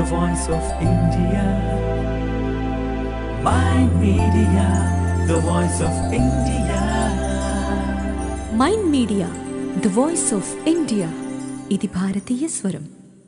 the voice of India. My media, the voice of India. Mind Media the voice of India ఇది భారతీయ స్వరం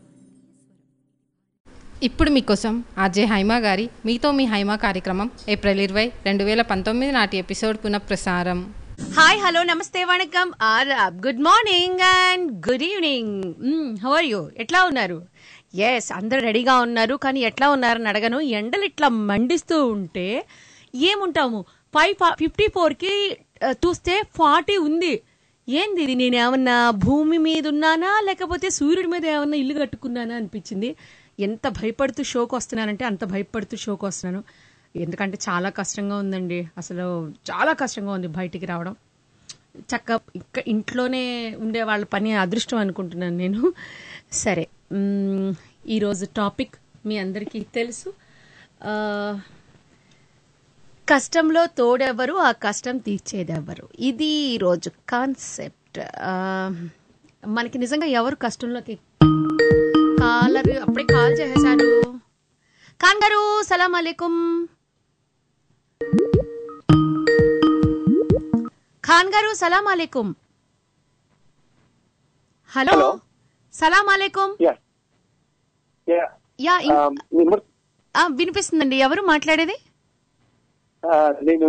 ఇప్పుడు మీకోసం RJ Haima గారి మీతో మీ హైమా కార్యక్రమం ఏప్రిల్ ఇరవై రెండు వేల పంతొమ్మిది నాటి ఎపిసోడ్ పునఃప్రసారం hi hello namaste vanakkam adaab good morning and good evening how are you ఎట్లా ఉన్నారు ఎస్ అందరు రెడీగా ఉన్నారు కానీ ఎట్లా ఉన్నారని అడగను ఎండలు ఇట్లా మండిస్తూ ఉంటే ఏముంటాము ఫైవ్ ఫిఫ్టీ ఫోర్కి చూస్తే ఫార్టీ ఉంది ఏంది ఇది నేను ఏమన్నా భూమి మీద ఉన్నానా లేకపోతే సూర్యుడి మీద ఏమన్నా ఇల్లు కట్టుకున్నానా అనిపించింది ఎంత భయపడుతూ షోకి వస్తున్నానంటే అంత భయపడుతూ షోకి వస్తున్నాను ఎందుకంటే చాలా కష్టంగా ఉందండి అసలు చాలా కష్టంగా ఉంది బయటికి రావడం చక్క ఇక్క ఇంట్లోనే ఉండే వాళ్ళ పని అదృష్టం అనుకుంటున్నాను నేను సరే మ్మ్, ఈరోజు టాపిక్ మీ అందరికీ తెలుసు ఆ, కష్టంలో తోడెవరు ఆ కష్టం తీర్చేదెవరు ఇది ఈరోజు కాన్సెప్ట్ ఆ, మనకి నిజంగా ఎవరు కష్టంలోకి కాలర్ అప్పుడే కాల్ చేసేసారు ఖాన్ గారు సలాం అలైకుం ఖాన్ గారు సలాం అలైకుం హలో Hello. సలాం అలైకుం యా యా యా ఇం- Um, నిమ్మ- ఆ, వినిపిస్తుందండి ఎవరు మాట్లాడేది ఆ, నేను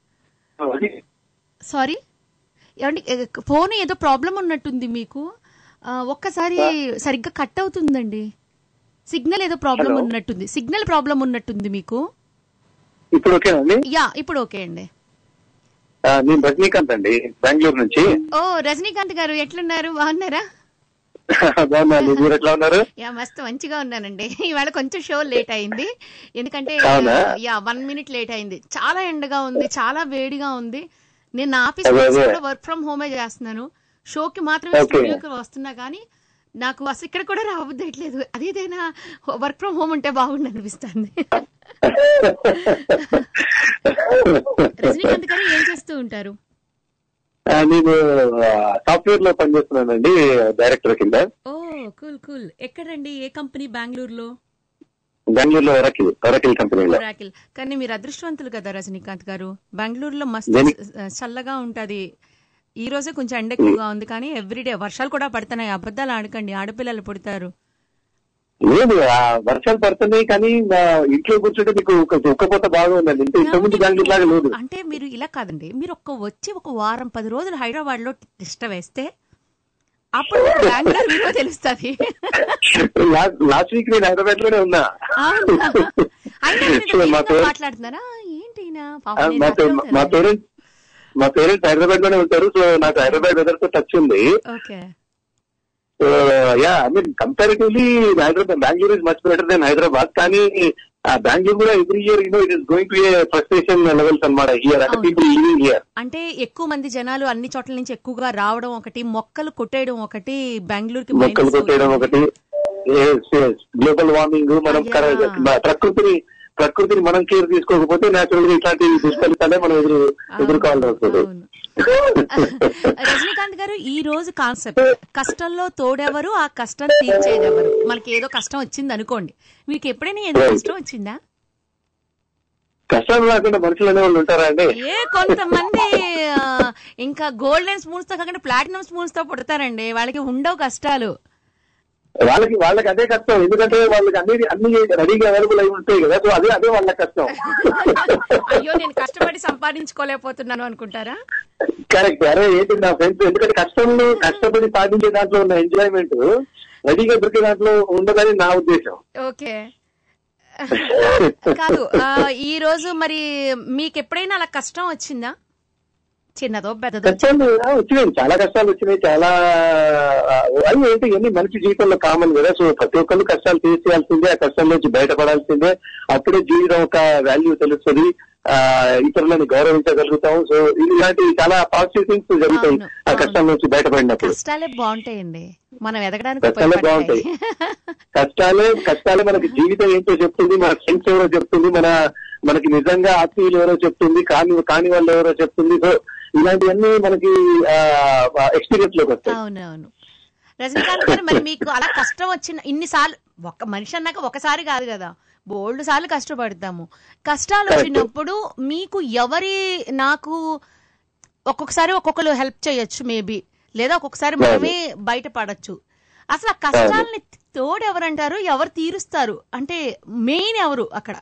సారీ ఏమండి ఏ, ఫోన్ ఏదో ప్రాబ్లం ఉన్నట్టుంది మీకు ఆ, ఒక్కసారి సరిగ్గా కట్ అవుతుందండి సిగ్నల్ ఏదో ప్రాబ్లం Hello. ఉన్నట్టుంది సిగ్నల్ ప్రాబ్లం ఉన్నట్టుంది మీకు ఇప్పుడు ఓకేనండి యా ఇప్పుడు ఓకే అండి ఆ, నేను రజనీకాంత్ అండి బెంగళూరు నుంచి ఓ రజనీకాంత్ గారు ఎట్లున్నారు బాగున్నారా బాగున్నాను మీరు ఎట్లా ఉన్నారు యా మస్తు మంచిగా ఉన్నానండి ఇవాళ కొంచెం షో లేట్ అయింది ఎందుకంటే అవునా? యా వన్ మినిట్ లేట్ అయింది చాలా ఎండగా ఉంది చాలా వేడిగా ఉంది నేను నా ఆఫీస్ అదే, నుంచి అదే. కూడా వర్క్ ఫ్రమ్ హోమే చేస్తున్నాను షోకి మాత్రమే Okay. స్టూడియోకి వస్తున్నా కానీ నాకు అసలు ఇక్కడ కూడా రావద్దేట్లేదు అదేదైనా వర్క్ ఫ్రమ్ హోమ్ ఉంటే బాగుండు అనిపిస్తుంది రజనీకాంత్ గారు ఏం చేస్తూ ఉంటారు ఆ, నేను సాఫ్ట్వేర్ లో పనిచేస్తున్నానండి డైరెక్టర్ కింద ఓ కూల్ కూల్ ఎక్కడండి ఏ కంపెనీ బెంగళూరులో బెంగళూరులో ఒరకిల్ ఒరకిల్ కంపెనీలో ఒరాకిల్ కానీ మీరు అదృష్టవంతులు కదా రజనీకాంత్ గారు బెంగళూరులో మస్తు దేని- చ- చల్లగా ఉంటది ఈ రోజే కొంచెం ఎండ ఎక్కువగా ఉంది కానీ ఎవ్రీడే వర్షాలు కూడా పడుతున్నాయి అబద్ధాలు ఆడకండి ఆడపిల్లలు పుడతారు లేదు ఆ, వర్షాలు పడుతున్నాయి కానీ నా ఇంట్లో కూర్చుంటే మీకు కొంచెం ఉక్కపోత బాగా ఉందండి ఇంత ఇంతకుముందు బెంగళూరు లాగా లేదు అంటే మీరు ఇలా కాదండి మీరు ఒక్క వచ్చి ఒక వారం పది రోజులు హైదరాబాద్ లో తిష్ట వేస్తే అప్పుడు మీకు బెంగళూరు విలువ తెలుస్తుంది లాస్ట్ వీక్ నేను హైదరాబాద్ లోనే ఉన్నా అవునా? అయినా మీరు సో మా తెలుగులో పేరెంట్స్ మాట్లాడుతున్నారా ఏంటి ఈయన? ఆ, పాపం నేను మా అర్థం పే- మా అవుతాను. పేరెంట్స్ మా పేరెంట్స్ హైదరాబాద్ లోనే ఉంటారు సో నాకు హైదరాబాద్ వెదర్ తో టచ్ ఉంది okay so yeah I mean comparatively Hyderabad Bengaluru is much better then Hyderabad కానీ ఆ బెంగళూరు కూడా every year you know it is going to a frustration levels అన్నమాట హియర్ అంటే అవును. పీపుల్ లివింగ్ హియర్ అంటే ఎక్కువ మంది జనాలు అన్ని చోట్ల నుంచి ఎక్కువగా రావడం ఒకటి మొక్కలు కొట్టేయడం ఒకటి బెంగళూరుకి మొక్కలు minus కొట్టేయడం అవుతుంది. ఒకటి గ్లోబల్ వార్మింగ్ మనం Yeah. కర- ప్రకృతిని ప్రకృతిని మనం కేర్ తీసుకోకపోతే నేచురల్ గా ఇట్లాంటి దుష్ఫలితాలే మనం ఎదురు ఎదుర్కోవాల్సి వస్తుంది అవును. రజనీకాంత్ గారు ఈ రోజు కాన్సెప్ట్ కష్టంలో తోడెవరు ఆ కష్టం తీర్చేదెవరు మనకి ఏదో కష్టం వచ్చింది అనుకోండి మీకు ఎప్పుడైనా ఏదో Right. కష్టం వచ్చిందా కష్టాలు రాకుండా మనుషులు అనే వాళ్ళు ఉంటారా అండి ఏ కొంతమంది ఆ, ఇంకా గోల్డెన్ స్పూన్స్ తో కాకుండా ప్లాటినం స్పూన్స్ తో పుడతారండి వాళ్ళకి ఉండవు కష్టాలు వాళ్ళకి వాళ్ళకి అదే కష్టం ఎందుకంటే వాళ్ళకి అన్ని అన్ని రెడీగా అవైలబుల్ అయి ఉంటాయి కదా సో అదే అదే వాళ్ళ కష్టం అయ్యో నేను కష్టపడి సంపాదించుకోలేకపోతున్నాను అనుకుంటారా కరెక్ట్ అరే ఏంటి నా ఫ్రెండ్స్ ఎందుకంటే కష్టంలో కష్టపడి సాధించే దాంట్లో ఉన్న ఎంజాయ్మెంట్ రెడీగా దొరికే దాంట్లో ఉండదని నా ఉద్దేశం ఓకే కాదు ఆ, ఈ రోజు మరి మీకు ఎప్పుడైనా అలా కష్టం వచ్చిందా చిన్నదో పెద్దదో కష్టాలు ఆ, వచ్చినాయి చాలా కష్టాలు వచ్చినాయి చాలా ఆ, అవి ఏంటి ఇవన్నీ మనిషి జీవితంలో కామన్ కదా సో ప్రతి ఒక్కరు కష్టాలు ఫేస్ చేయాల్సిందే ఆ కష్టం నుంచి బయటపడాల్సిందే అప్పుడే జీవితం ఒక వాల్యూ తెలుస్తుంది ఆ ఇతరులను గౌరవించగలుగుతాం సో ఇలాంటి చాలా పాజిటివ్ థింగ్స్ జరుగుతాయి అవును, ఆ అవును. కష్టం నుంచి బయటపడినప్పుడు కష్టాలే బాగుంటాయండి మనం ఎదగడానికి కష్టాలే ఉపయోగపడతాయి కష్టాలే కష్టాలే మనకి జీవితం ఏంటో చెప్తుంది మన ఫ్రెండ్స్ ఎవరో చెప్తుంది మన మనకి నిజంగా ఆత్మీయులు ఎవరో చెప్తుంది కాని కాని వాళ్ళు ఎవరో చెప్తుంది సో ఇలాంటివన్నీ మనకి ఎక్స్పీరియన్స్ లోకి వస్తాయి అవునవును రజనీకాంత్ గారు మరి మీకు అలా కష్టం వచ్చిన ఇన్నిసార్లు ఒక మనిషి అన్నాక ఒకసారి కాదు కదా బోల్డ్ సార్లు కష్టపడతాము కష్టాలు Correct. వచ్చినప్పుడు మీకు ఎవరి నాకు ఒక్కొక్కసారి ఒక్కొక్కరు హెల్ప్ చేయొచ్చు మేబీ లేదా ఒక్కొక్కసారి మనమే బయటపడచ్చు అసలు ఆ కష్టాలని తోడు ఎవరంటారు ఎవరు తీరుస్తారు అంటే మెయిన్ ఎవరు అక్కడ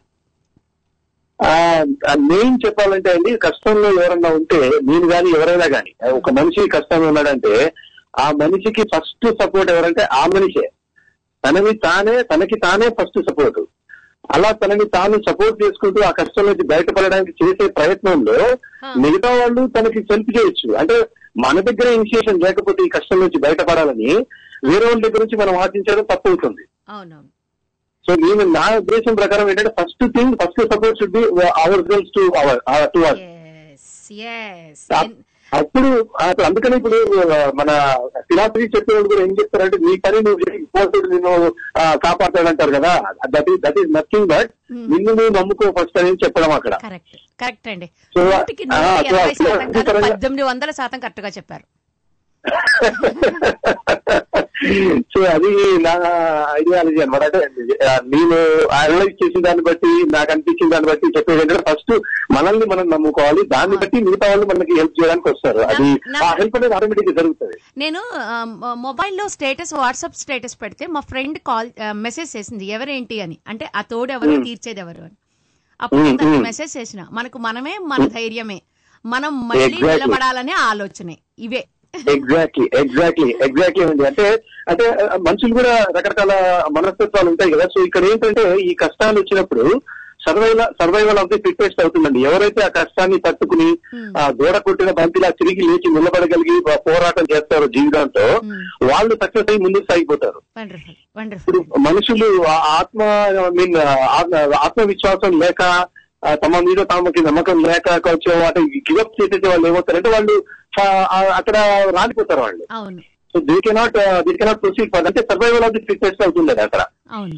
మెయిన్ చెప్పాలంటే అండి కష్టంలో ఎవరన్నా ఉంటే నేను గాని ఎవరైనా గాని ఒక మనిషి కష్టంలో ఉన్నాడంటే ఆ మనిషికి ఫస్ట్ సపోర్ట్ ఎవరంటే ఆ మనిషే తనని తానే తనకి తానే ఫస్ట్ సపోర్ట్ అలా తనని తాను సపోర్ట్ చేసుకుంటూ ఆ కష్టం నుంచి బయటపడడానికి చేసే ప్రయత్నంలో మిగతా వాళ్ళు తనకి హెల్ప్ చేయొచ్చు అంటే మన దగ్గర ఇనిషియేషన్ లేకపోతే ఈ కష్టం నుంచి బయటపడాలని వేరే వాళ్ళ దగ్గర నుంచి మనం ఆశించడం తప్పు అవుతుంది అవునవును సో నేను నా ఉద్దేశం ప్రకారం ఏంటంటే first thing first support should be our girls to our to our yes yes అప్పుడు అప్పుడు అందుకని ఇప్పుడు ఆ, మన ఫిలాసఫీ చెప్పేవాళ్ళు కూడా ఏం చెప్తారంటే నీ పని నువ్వు చేయి, భగవంతుడు నిన్ను ఆ, కాపాడతాడంటారు కదా that is that is nothing but నిన్ను నువ్వు నమ్ముకో ఫస్ట్ అని చెప్పడం అక్కడ కరెక్ట్ కరెక్ట్ అండి So, నూటికి ఆ, నూట so ఎనభై శాతం అట్లా కాదు పరంగా- పద్దెనిమిది వందల శాతం కరెక్ట్ గా చెప్పారు సో అది నా ఐడియాలజీ అనమాట అంటే ఆ, నేను అనలైజ్ చేసిన దాన్ని బట్టి నాకు అనిపించిన దాన్ని బట్టి చెప్పేది ఏంటంటే ఫస్ట్ మనల్ని మనం నమ్ముకోవాలి దాన్ని బట్టి మిగతా వాళ్ళు మనకి హెల్ప్ చేయడానికి వస్తారు అది నా- ఆ హెల్ప్ అనేది ఆటోమేటిక్ గా జరుగుతుంది నేను ఆ, మ- మొబైల్లో స్టేటస్ వాట్సాప్ స్టేటస్ పెడితే మా ఫ్రెండ్ కాల్ ఆ, మెసేజ్ చేసింది ఎవరేంటి అని అంటే ఆ తోడు ఎవరు తీర్చేది ఎవరు అని అప్పుడు నేను తనకి మెసేజ్ చేసిన మనకు మనమే మన ధైర్యమే మనం మళ్ళీ Exactly. నిలబడాలనే ఆలోచనే ఇవే ఎగ్జాక్ట్లీ ఎగ్జాక్ట్లీ ఎగ్జాక్ట్లీ అండి అంటే అంటే ఆ, మనుషులు కూడా రకరకాల మనస్తత్వాలు ఉంటాయి కదా సో ఇక్కడ ఏంటంటే ఈ కష్టాలు వచ్చినప్పుడు survival survival of the fittest అవుతుందండి ఎవరైతే ఆ కష్టాన్ని తట్టుకుని ఆ గోడ కొట్టిన బంతిలా తిరిగి లేచి నిలబడగలిగి ఆ పోరాటం చేస్తారో జీవితంతో వాళ్ళు సక్సెస్ అయ్యి ముందుకు సాగిపోతారు వండర్ఫుల్ వండర్ఫుల్ ఇప్పుడు మనుషులు ఆ ఆత్మ మీన్ ఆత్మవిశ్వాసం లేక ఆ, తమ మీద తమకి నమ్మకం లేక కొంచెం అంటే గివప్ చేసేసే వాళ్ళు ఏమవుతారంటే వాళ్ళు ఆ, ఆ, అక్కడ రాలిపోతారు వాళ్ళు అవును so they cannot they cannot proceed for అంటే సర్వైవల్ ఆఫ్ ది ఫిట్నెస్ అవుతుంది అది అక్కడ అవును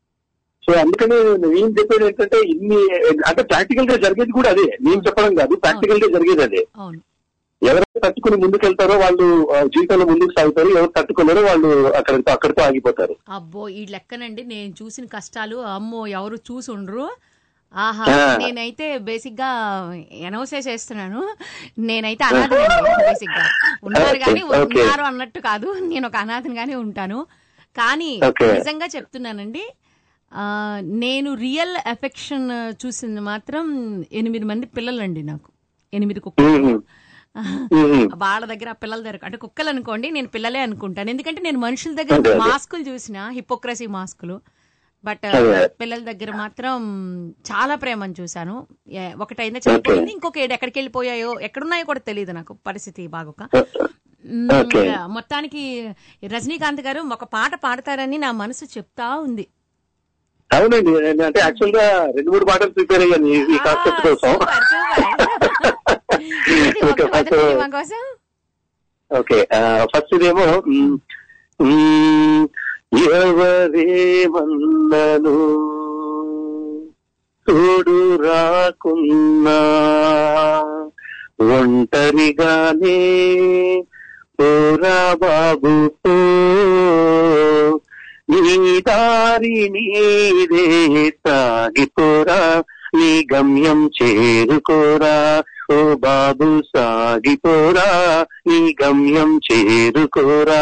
సో అందుకని నేను చెప్పేది ఏంటంటే ఇన్ని అంటే ప్రాక్టికల్ గా జరిగేది కూడా అదే నేను చెప్పడం కాదు ప్రాక్టికల్ గా జరిగేది అదే అవును ఎవరైతే తట్టుకుని ముందుకెళ్తారో వాళ్ళు ఆ, జీవితంలో ముందుకు సాగుతారు ఎవరు తట్టుకోలేరో వాళ్ళు అక్కడితో అక్కడితో ఆగిపోతారు అబ్బో ఈ లెక్కనండి నేను చూసిన కష్టాలు అమ్మో ఎవరు చూసి ఉండరు ఆహా ఆ. నేనైతే బేసిక్ గా అనౌన్సే చేస్తున్నాను నేనైతే అనాథ బేసిక్ గా ఉన్నారు కానీ Okay, okay. ఉన్నారు అన్నట్టు కాదు నేను ఒక అనాథని గానే ఉంటాను కానీ Okay. నిజంగా చెప్తున్నానండి ఆ, నేను రియల్ ఎఫెక్షన్ చూసింది మాత్రం ఎనిమిది మంది పిల్లలండి నాకు ఎనిమిది కుక్కలు మ్మ్. మ్మ్. వాళ్ళ దగ్గర ఆ పిల్లల దగ్గర అంటే కుక్కలు అనుకోండి నేను పిల్లలే అనుకుంటాను ఎందుకంటే నేను మనుషుల దగ్గర అదే, అదే. మాస్కులు చూసిన హిపోక్రసీ మాస్కులు బట్ అదే. పిల్లల దగ్గర మాత్రం చాలా ప్రేమను చూశాను ఏ- ఒకటైనా చనిపోయింది ఇంకొక ఏడు ఎక్కడికి వెళ్ళిపోయాయో ఎక్కడున్నాయో కూడా తెలియదు నాకు పరిస్థితి బాగోక మ్, Okay. మొత్తానికి రజనీకాంత్ గారు ఒక పాట పాడతారని నా మనసు చెప్తా ఉంది అవునండి నేను అంటే యాక్చువల్ గా రెండు మూడు పాటలు ప్రిపేర్ అయ్యాను ఈ- ఈ కాన్సెప్ట్ కోసం సూపర్, సూపర్. ఏంటి ఒక Okay, మొదటి first- సినిమా కోసం ఓకే ఫస్ట్ ఇదేమో మ్, మ్, ఎవరేమన్నను తోడు రాకున్నా ఒంటరిగానే పోరా బాబు పో నీ దారి నీదే సాగిపోరా నీ గమ్యం చేరుకోరా ఓ బాబు సాగిపోరా నీ గమ్యం చేరుకోరా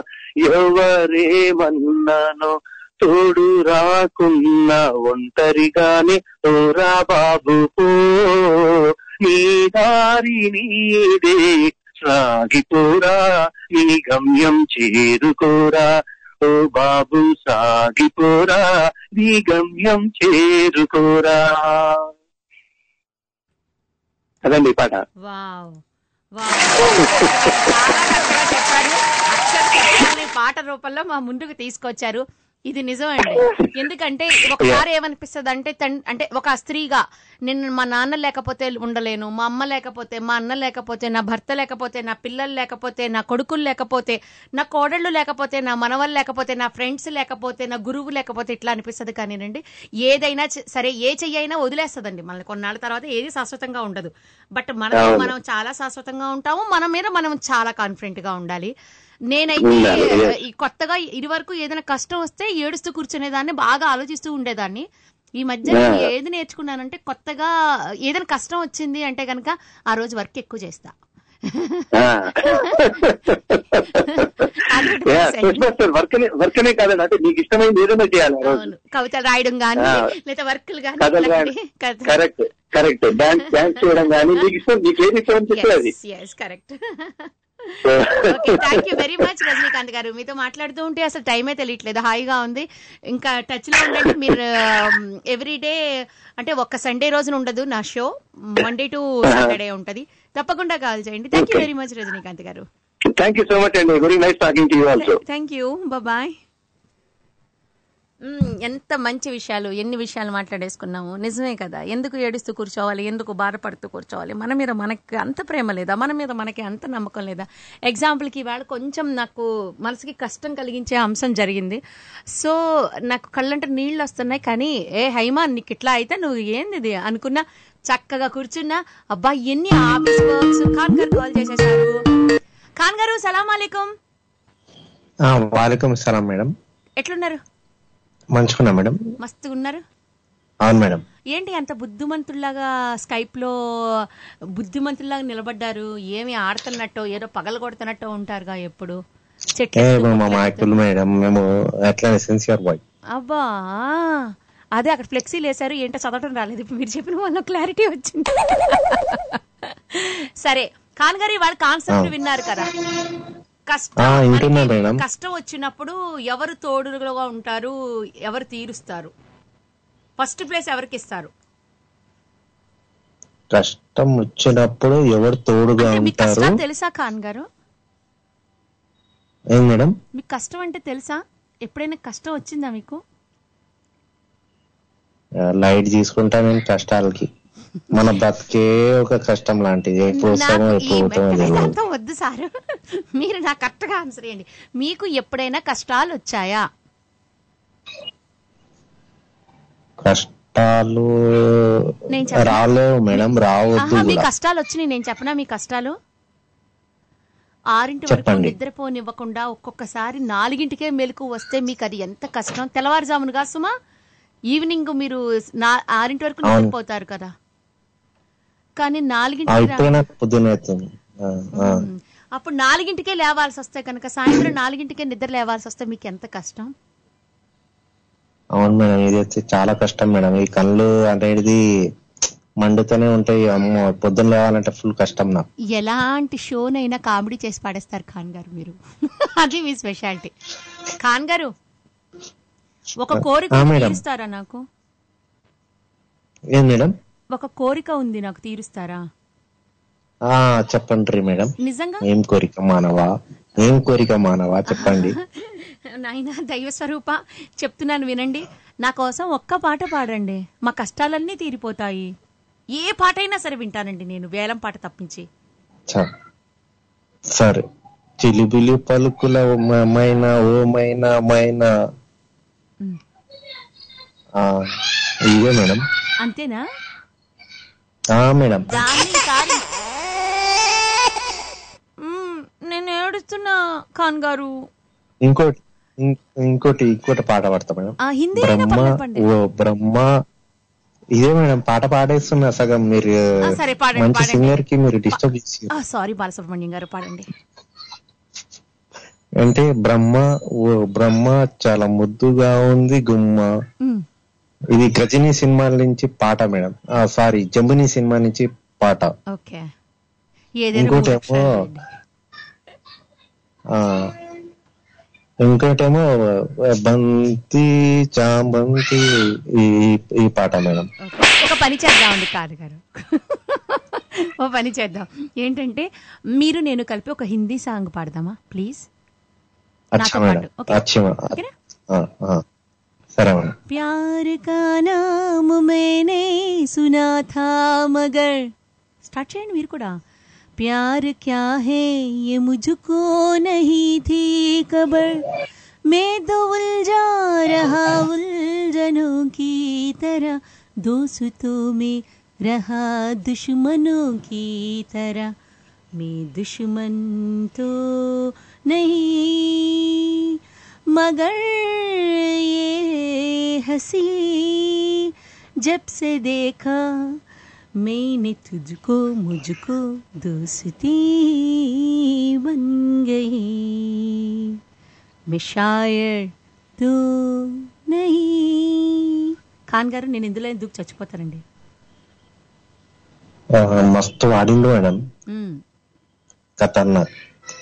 ఎవరేమన్నానో తోడు రాకున్నా ఒంటరిగానే ఓరా బాబు పో నీ దారి నీదే సాగిపోరా నీ గమ్యం చేరుకోరా ఓ బాబు సాగిపోరా నీ గమ్యం చేరుకోరా అదండి ఈ పాట వావ్ వావ్ చాలా చక్కగా చెప్పారు అక్షర సత్యాల్ని పాట రూపంలో మా ముందుకు తీసుకొచ్చారు ఇది నిజం అండి ఎందుకంటే ఒకసారి ఏమనిపిస్తుంది అంటే తన్- అంటే ఒక స్త్రీగా నేను మా నాన్న లేకపోతే ఉండలేను మా అమ్మ లేకపోతే మా అన్న లేకపోతే నా భర్త లేకపోతే నా పిల్లలు లేకపోతే నా కొడుకులు లేకపోతే నా కోడళ్ళు లేకపోతే నా మనవలు లేకపోతే నా ఫ్రెండ్స్ లేకపోతే నా గురువు లేకపోతే ఇట్లా అనిపిస్తుంది కానీనండి ఏదైనా చ- సరే ఏ చెయ్యి అయినా వదిలేస్తుందండి మనల్ని కొన్నాళ్ళ తర్వాత ఏది శాశ్వతంగా ఉండదు బట్ మనతో అవును. మనం చాలా శాశ్వతంగా ఉంటాము మన మీద మనం చాలా కాన్ఫిడెంట్ గా ఉండాలి నేనైతే ఉండాలి, yes. ఈ కొత్తగా ఇది వరకు ఏదైనా కష్టం వస్తే ఏడుస్తూ కూర్చునేదాన్ని బాగా ఆలోచిస్తూ ఉండేదాన్ని ఈ మధ్య నేను Yeah. ఏది నేర్చుకున్నానంటే కొత్తగా ఏదైనా కష్టం వచ్చింది అంటే కనుక ఆ రోజు వర్క్ ఎక్కువ చేస్తా వర్క్ వర్క్ అనే కాదండి అంటే నీకు ఇష్టమైంది ఏదైనా చేయాలి ఆ రోజు అవును కవితలు రాయడం గానీ Ah. లేదా వర్క్లు గానీ కథలు ఇలాంటివి. కానీ కథ- కరెక్ట్ కరెక్ట్ డాన్స్ డాన్స్ చేయడం కానీ నీకు ఇష్టం నీకు ఏది ఇష్టం అని చెప్పి అది Yes, yes, correct. Okay thank you very much Rajinikanth garu మీతో మాట్లాడుతూ ఉంటే అసలు టైమే తెలియట్లేదు హాయిగా ఉంది ఇంకా టచ్ లో ఉండండి మీరు ఎవ్రీ డే అంటే ఒక్క సండే రోజున ఉండదు నా షో మండే టు సాటర్డే ఉంటది తప్పకుండా కాల్ చేయండి thank you Okay. Very much Rajinikanth garu thank you so much అండి very nice talking to you also thank you bye ఎంత మంచి విషయాలు ఎన్ని విషయాలు మాట్లాడేసుకున్నాము నిజమే కదా ఎందుకు ఏడుస్తూ కూర్చోవాలి ఎందుకు బాధపడుతూ కూర్చోవాలి మన మీద మనకి అంత ప్రేమ లేదా మన మీద మనకి అంత నమ్మకం లేదా ఎగ్జాంపుల్కి ఇవాళ కొంచెం నాకు మనసుకి కష్టం కలిగించే అంశం జరిగింది సో నాకు కళ్ళంట నీళ్ళు వస్తున్నాయి కానీ ఏ హైమా నీకు ఇట్లా అయితే నువ్వు ఏంది ఇది అనుకున్నా చక్కగా కూర్చున్నా అబ్బా ఎన్ని ఆఫీస్ వర్క్స్ ఖాన్ గారు కాల్ చేసేసారు ఖాన్ గారు సలాం అలైకుం వాలేకం సలాం మేడం ఎట్లున్నారు మంచుకున్నా మేడం మస్తుగా ఉన్నారు అవును మేడం ఏంటి అంత బుద్ధిమంతుల్లాగా స్కైప్ లో బుద్ధిమంతుల్లాగా నిలబడ్డారు ఏమి ఆడుతున్నట్టో ఏదో పగల కొడుతున్నట్టో ఉంటారుగా ఎప్పుడు చెట్లు ఏ ఎక్కుతూ మా కొట్లాడుతూ. యాక్చువల్ మేడం మేము అట్లా సిన్సియర్ బాయ్ అబ్బా అదే అక్కడ ఫ్లెక్సీలు వేశారు ఏంటో చదవటం రాలేదు ఇప్పుడు మీరు చెప్పిన వాళ్ళ క్లారిటీ వచ్చింది సరే ఖాన్ గారు వాళ్ళ కాన్సెప్ట్ విన్నారు కదా కష్టం ఆ, వింటున్నా మనకి మేడం. కష్టం వచ్చినప్పుడు ఎవరు తోడుగా ఉంటారు ఎవరు తీరుస్తారు ఫస్ట్ ప్లేస్ ఎవరికి ఇస్తారు కష్టం వచ్చినప్పుడు ఎవరు తోడుగా అంటే మీకు ఉంటారు కష్టం తెలుసా ఖాన్ గారు ఏం మేడం మీకు కష్టం అంటే తెలుసా ఎప్పుడైనా కష్టం వచ్చిందా మీకు లైట్ తీసుకుంటా నేను కష్టాలకి మన బతికే ఒక కష్టం లాంటిది ఎప్పుడు వస్తామో నాకు ఈ ఎప్పుడు పోతామో మెట్టల తెలియదు శాతం వద్దు సార్ మీరు నా కరెక్ట్ గా ఆన్సర్ చేయండి మీకు ఎప్పుడైనా కష్టాలు వచ్చాయా కష్టాలు నేను చెప్పనా? రాలేవు మేడం రావద్దు ఆహా మీ కూడా కష్టాలు వచ్చినాయి నేను చెప్పనా మీ కష్టాలు ఆరింటి వరకు చెప్పండి. నిద్రపోనివ్వకుండా ఒక్కొక్కసారి నాలుగింటికే మెలకు వస్తే మీకు అది ఎంత కష్టం తెల్లవారుజామునుగా సుమా ఈవినింగ్ మీరు నా- ఆరింటి వరకు అవును. నిద్రపోతారు కదా కానీ ఆ, నాలుగింటికి రా- ఇప్పుడే నాకు పొద్దున్న అవుతుంది ఆ, ఆ. ఉమ్. అప్పుడు నాలుగింటికే లేవాల్సి వస్తే కనుక సాయంత్రం నాలుగింటికే నిద్ర లేవాల్సి వస్తే మీకు ఎంత కష్టం అవును మేడం ఇది వచ్చి చాలా కష్టం మేడం ఈ కళ్ళు అనేది మండుతూనే ఉంటాయి అమ్మో పొద్దున్న లేవాలంటే ఫుల్ కష్టం నాకు ఎలాంటి షోనైనా కామెడీ చేసి పాడేస్తారు ఖాన్ గారు మీరు అది మీ స్పెషాలిటీ ఖాన్ గారు ఒక కోరిక ఆ, ఉంది, మేడం. తీరుస్తారా నాకు ఏం మేడం ఒక కోరిక ఉంది నాకు తీరుస్తారా ఆ చెప్పండి మేడం నిజంగా ఏం కోరిక మానవా ఏం కోరిక మానవా చెప్పండి నాయన దైవ స్వరూప చెప్తున్నాను వినండి నా కోసం ఒక్క పాట పాడండి మా కష్టాలన్నీ తీరిపోతాయి ఏ పాట అయినా సరే వింటానండి నేను వేలం పాట తప్పించి చ- సరే చిలిబిలి పలుకుల మ- మైనా ఓ మైనా మైనా ఉమ్. ఆ, ఇదే మేడం అంతేనా ఆ మేడం దాన్ని ఈసారి మ్మ్, నేను ఏడుస్తున్నా ఖాన్ గారు ఇంకోటి ఇం- ఇంకోటి ఇంకోటి పాట పాడతా మేడం ఆ హిందీ అయినా బ్రహ్మ పర్లేదు పండి ఓ బ్రహ్మ ఇదే మేడం పాట పాడేస్తున్నా సగం మీరు ఆ, సరే, పాడండి, మంచి పాడండి. సింగర్ కి మీరు డిస్టర్బ్ చేసి ఆ సారీ బాలసుబ్రహ్మణ్యం గారు పాడండి అంటే బ్రహ్మ ఓ బ్రహ్మ చాలా ముద్దుగా ఉంది గుమ్మ మ్మ్. ఇది గజనీ సినిమా నుంచి పాట మేడం ఆ సారీ జంబుని సినిమా నుంచి పాట ఓకే ఏదైనా ఇంకోటి మూడు ఏమో అక్షరాలు అండి. ఆ ఇంకోటేమో బంతి చాంబంతి ఈ ఈ పాట మేడం ఓకే. ఒక పని చేద్దామండి కాదు గారు ఓ పని చేద్దాం ఏంటంటే మీరు నేను కలిపి ఒక హిందీ సాంగ్ పాడదామా ప్లీజ్ అచ్చా నాతో మేడం పాటు, ఓకే? అచ్చా ఓకేనా? ఆ, ఆ. సరే మేడం प्यार का नाम मैंने सुना था मगर స్టార్ట్ చేయండి మీరు కూడా प्यार क्या है ये मुझको नहीं थी खबर मैं तो उलझा रहा उलझनों की तरह दोस्तों में रहा दुश्मनों की तरह मैं दुश्मन तो नहीं मगर ये हंसी जब से देखा मैंने तुझको मुझको दोस्ती बन गई मैं शायर तू नहीं ఖాన్ గారు నేను ఇందులో ఎందుకు చచ్చిపోతానండి ఆ, మస్తు వాడిండు మేడం మ్మ్. ఖతర్నాక్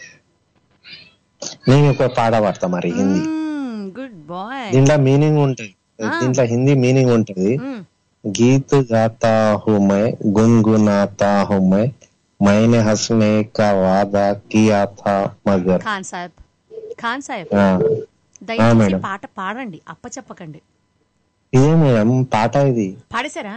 నేను ఒక పాట పాడతా మరి హిందీ మ్మ్, గుడ్ బాయ్ దీంట్లో మీనింగ్ ఉంటది దీంట్లో హిందీ మీనింగ్ ఉంటది మ్మ్. गीत गाता हूँ मैं गुनगुनाता हूँ मैं मैंने हंसने का वादा किया था मगर ఖాన్ సాహెబ్ ఖాన్ సాహెబ్ ఆ, దయచేసి మేడం. పాట పాడండి అప్ప చెప్పకండి ఇదే మేడం పాట ఇది పాడేశారా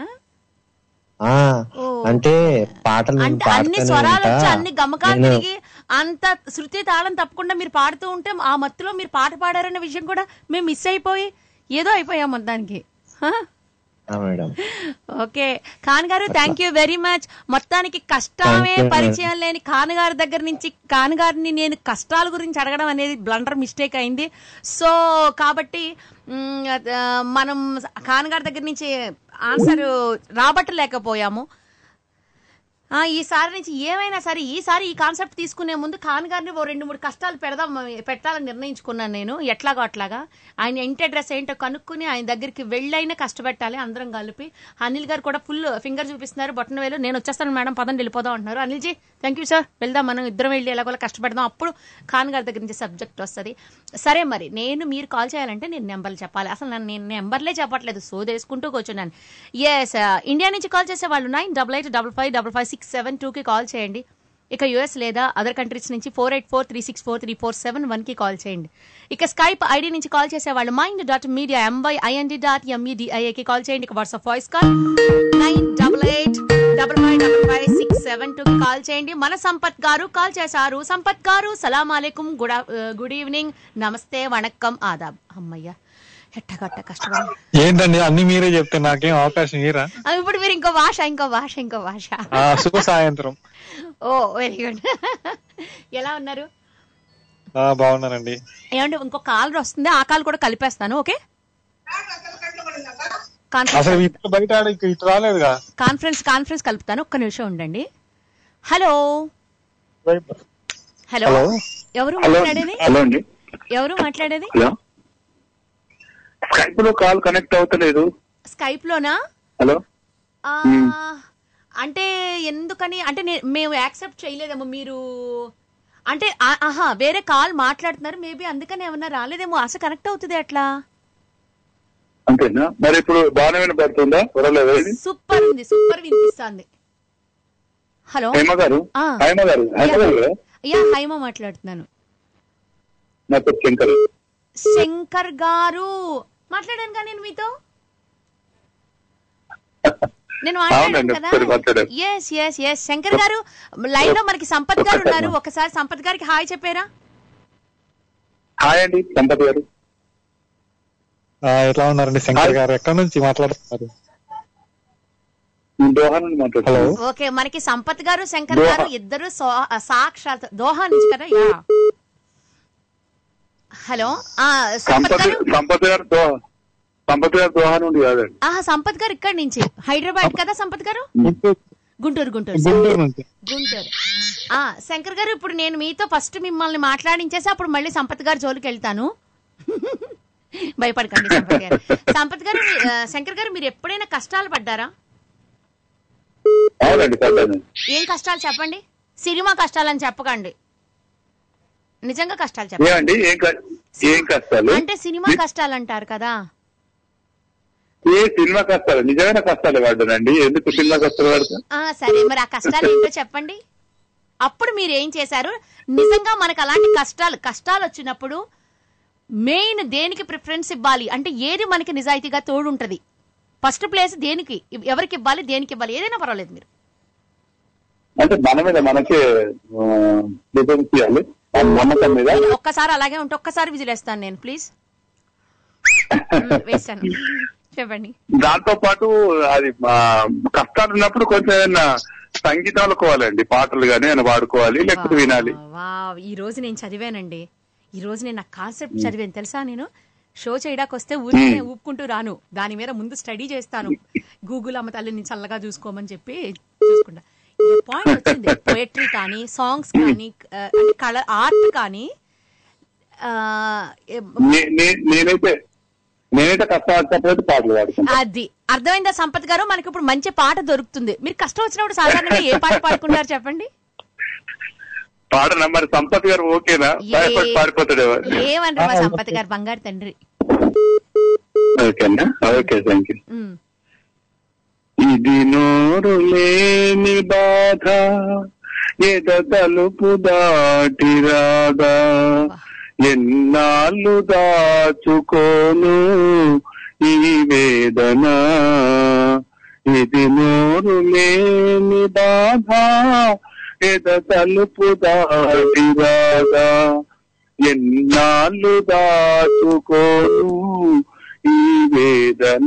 ఆ ఓ. అంటే పాటలు నేను అంటే అన్ని పాడుతూనే స్వరాలు ఉంటా. వచ్చి అన్ని గమకాలు నేను- తిరిగి అంత శృతి తాళం తప్పకుండా మీరు పాడుతూ ఉంటే ఆ మత్తులో మీరు పాట పాడారన్న విషయం కూడా మేము మిస్ అయిపోయి ఏదో అయిపోయాం మొత్తానికి హ? ఆ, మేడం ఓకే ఖాన్ గారు థ్యాంక్ యూ వెరీ మచ్ మొత్తానికి కష్టమే Thank you, పరిచయం లేని ఖాన్ గారి దగ్గర నుంచి ఖాన్ గారిని నేను కష్టాల గురించి అడగడం అనేది బ్లండర్ మిస్టేక్ అయింది సో కాబట్టి మ్, ఆ, మనం ఖాన్ గారి దగ్గర నుంచి ఆన్సర్ రాబట్టలేకపోయాము ఆ, ఈసారి నుంచి ఏమైనా సరే ఈసారి ఈ కాన్సెప్ట్ తీసుకునే ముందు ఖాన్ గారిని ఓ రెండు మూడు కష్టాలు పెడదాం పెట్టాలని నిర్ణయించుకున్నాను నేను ఎట్లాగో అట్లాగా ఆయన ఇంటి అడ్రస్ ఏంటో కనుక్కుని ఆయన దగ్గరికి వెళ్ళైనా కష్టపెట్టాలి అందరం కలిపి అనిల్ గారు కూడా ఫుల్ ఫింగర్ చూపిస్తున్నారు బొట్టన వేలు నేను వచ్చేస్తాను మేడం పదండి వెళ్ళిపోదాం అంటున్నారు Anil ji thank you sir వెళ్దాం మనం ఇద్దరం వెళ్ళి ఎలాగోలా కష్టపెడదాం అప్పుడు ఖాన్ గారి దగ్గర నుంచి సబ్జెక్ట్ వస్తుంది సరే మరి నేను మీరు కాల్ చేయాలంటే నేను నెంబర్లు చెప్పాలి అసలు నన్ను నేను నెంబర్లే చెప్పట్లేదు సోదేసుకుంటూ కూర్చున్నాను ఎస్ ఇండియా నుంచి కాల్ చేసే వాళ్ళు nine double eight double five double five six seven టూకి కాల్ చేయండి ఇక యుఎస్ లేదా అదర్ కంట్రీస్ నుంచి four eight four three six four three four seven వన్కి కాల్ చేయండి ఇక స్కైప్ ఐడి నుంచి కాల్ చేసే వాళ్ళు mind dot media M Y I N D dot ఎంఈడిఐఏకి కాల్ చేయండి ఇక WhatsApp voice call nine double eight double five double five six seven టూకి కాల్ చేయండి మన సంపత్ గారు కాల్ చేశారు సంపత్ గారు సలాం అలైకుం గుడ్ గుడ్ ఈవినింగ్ నమస్తే వణక్కం ఆదాబ్ అమ్మయ్య ఎట్టగట్ట కష్టపడి ఏంటండి అన్ని మీరే చెప్తే నాకేం అవకాశం ఇరా ఆ, ఇప్పుడు మీరు ఇంకో భాష ఇంకో భాష ఇంకో భాష శుభ సాయంత్రం ఓ వెరీ గుడ్ ఎలా ఉన్నారు ఆ, బాగున్నానండి ఏమంటే ఇంకో కాల్ వస్తుంది ఆ కాల్ కూడా కలిపేస్తాను ఓకే అసలు కాన్ఫరెన్స్ ఇప్పుడు బయట ఆడ ఇక ఇటు రాలేదుగా కాన్ఫరెన్స్ కాన్ఫరెన్స్ కలుపుతాను ఒక్క నిమిషం ఉండండి హలో హలో హలో ఎవరు హలో మాట్లాడేది హలో అండి ఎవరు మాట్లాడేది హలో స్కైప్ లో కాల్ కనెక్ట్ అవుతలేదు స్కైప్ లోనా హలో ఆ, అంటే ఎందుకని అంటే నే- మేము యాక్సెప్ట్ చేయలేదేమో మీరు అంటే ఆ- ఆహా వేరే కాల్ మాట్లాడుతున్నారు మేబీ అందుకని ఏమన్నా రాలేదేమో ఆశ కనెక్ట్ అవుతుంది అట్లా అంతేనా మరి ఇప్పుడు బాగానే వినపడుతుందా పర్వాలేదా ఇది సూపర్ ఉంది సూపర్ వినిపిస్తుంది హలో హేమ గారు ఆ. హేమ గారు హేమ గారు కదా? యా హైమ మాట్లాడుతున్నాను నా పేరు శంకర్ శంకర్ గారు మాట్లాడాను కదా నేను మీతో నేను మాట్లాడాను అవునండి, కదా ఒకసారి మాట్లాడారు. ఎస్ ఎస్ ఎస్ శంకర్ గారు లైన్ లో మనకి సంపత్ గారు ఉన్నారు ఒకసారి సంపత్ గారికి హాయ్ చెప్పారా హాయ్ అండి సంపత్ గారు ఆ, ఎట్లా ఉన్నారండి శంకర్ గారు ఎక్కడి నుంచి మాట్లాడుతున్నారు నేను దోహా నుండి మాట్లాడుతున్నాను హలో. ఓకే మనకి సంపత్ గారు శంకర్ దోహా. గారు ఇద్దరు సో- సాక్షాత్ దోహా నుంచి కదా యా హలో ఆ, సంపత్ సంపత్ గారు సంపత్ గారు దోహా సంపత్ గారు దోహా నుండి కాదండి ఆహా సంపత్ గారు ఇక్కడి నుంచి హైదరాబాద్ కదా సంపత్ గారు గుంటూరు గుంటూరు గుంటూరు గుంటూరు నుంచి గుంటూరు ఆ శంకర్ గారు ఇప్పుడు నేను మీతో ఫస్ట్ మిమ్మల్ని మాట్లాడించేసి అప్పుడు మళ్ళీ సంపత్ గారు జోలికి వెళ్తాను భయపడకండి సంపత్ గారు సంపత్ గారు మీ- ఆ, శంకర్ గారు మీరు ఎప్పుడైనా కష్టాలు పడ్డారా అవునండి పడ్డాను ఏం కష్టాలు చెప్పండి సినిమా కష్టాలని చెప్పకండి నిజంగా కష్టాలు చెప్పండి ఏమండి ఏం క- ఏం కష్టాలు అంటే సినిమా కష్టాలు అంటారు కదా ఏ సినిమా కష్టాలు నిజమైన కష్టాలు పడ్డానండి ఎందుకు సినిమా కష్టాలు పడతా ఆ సరే మరి ఆ కష్టాలు ఏంటో చెప్పండి అప్పుడు మీరు ఏం చేశారు నిజంగా మనకు అలాంటి కష్టాలు కష్టాలు వచ్చినప్పుడు మెయిన్ దేనికి ప్రిఫరెన్స్ ఇవ్వాలి అంటే ఏది మనకి నిజాయితీగా తోడుంటది ఫస్ట్ ప్లేస్ దేనికి ఎవ- ఎవరికి ఇవ్వాలి దేనికి ఇవ్వాలి ఏదైనా పర్వాలేదు మీరు అంటే మన మీద మనకే డిఫెన్స్ చేయాలి ఆ నమ్మకం మీద మీరు ఒక్కసారి అలాగే ఉంటే ఒక్కసారి విజిలేస్తాను నేను ప్లీజ్ వేస్తాను చెప్పండి దాంతో పాటు అది ఆ, కష్టాలు ఉన్నప్పుడు కొంచెం ఏదైనా సంగీతంలో కోవాలండి పాటలు గానీ అని వాడుకోవాలి లేకపోతే వినాలి వావ్ ఈ రోజు నేను చదివానండి ఈ రోజు నేను నా కాన్సెప్ట్ చదివాను తెలుసా నేను షో చేయడానికి వస్తే ఊరికే ఊపుకుంటూ రాను దాని మీద ముందు స్టడీ చేస్తాను గూగుల్ అమ్మ తల్లిని చల్లగా చూసుకోమని చెప్పి చూసుకుంటా పాయింట్ వచ్చింది పోయట్రీ కానీ సాంగ్స్ కానీ ఆ, అంటే కళ ఆర్ట్ కానీ ఆ, ఏ- నే- నే- నేనైతే నేనైతే కష్టపడకపోతే పాటలు పాడుకుంటా అది అర్థమైందా సంపత్ గారు మనకి ఇప్పుడు మంచి పాట దొరుకుతుంది మీరు కష్టం వచ్చినప్పుడు సాధారణంగా ఏ పాట పాడుకుంటారు చెప్పండి పాడనా మరి సంపత్ గారు ఓకేనా భయపడి పాడిపోతాడు ఏమంటారు మా సంపత్ గారు బంగారు తండ్రి ఓకేనా ఓకే థ్యాంక్ యూ ఉమ్. ఇది నోరు లేని బాధ ఎద తలుపు దాటి రాగా ఎన్నాళ్ళు దాచుకోను ఈ వేదన ఇది నోరు లేని బాధ ఎద తలుపు దాటి రాగా ఎన్నాళ్ళు దాచుకోను ఈ వేదన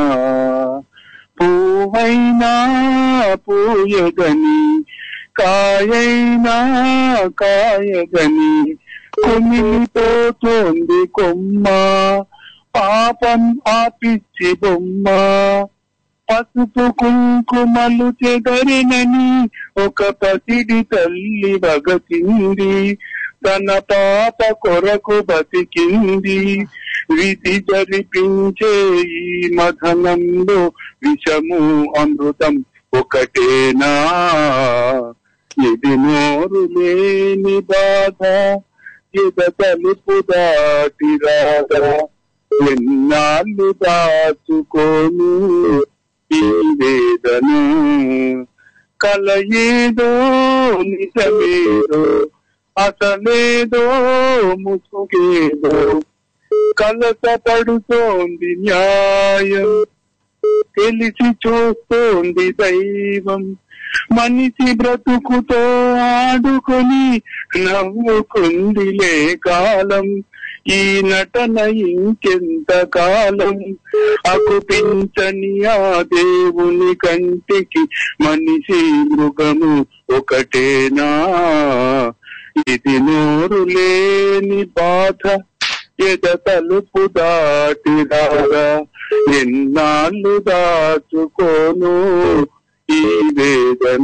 పువ్వైనా పూయగని కాయైనా కాయగని కుమిలిపోతోంది కొమ్మ పాపం ఆపిచ్చి బొమ్మ పసుపు కుంకుమలు చెదరినని ఒక పసిడి తల్లి వగచింది తన పాప కొరకు బతికింది విధి జరిపించే ఈ మథనంలో విషము అమృతం ఒకటేనా ఇది నోరు లేని బాధ ఇద తలుపు దాటి రాగా ఎన్నాళ్ళు దాచుకోను ఈ వేదన కల ఏదో నిజమేదో అసలేదో ముసుగేదో కలత పడుతోంది న్యాయం తెలిసి చూస్తోంది దైవం మనిషి బ్రతుకుతో ఆడుకొని నవ్వుకుందిలే కాలం ఈ నటన ఇంకెంత కాలం అకుపించని ఆ దేవుని కంటికి మనిషి మృగము ఒకటేనా ఇది నోరు లేని బాధ ఎద తలుపు దాటి రాగా ఎన్నాళ్ళు దాచుకోను ఈ వేదన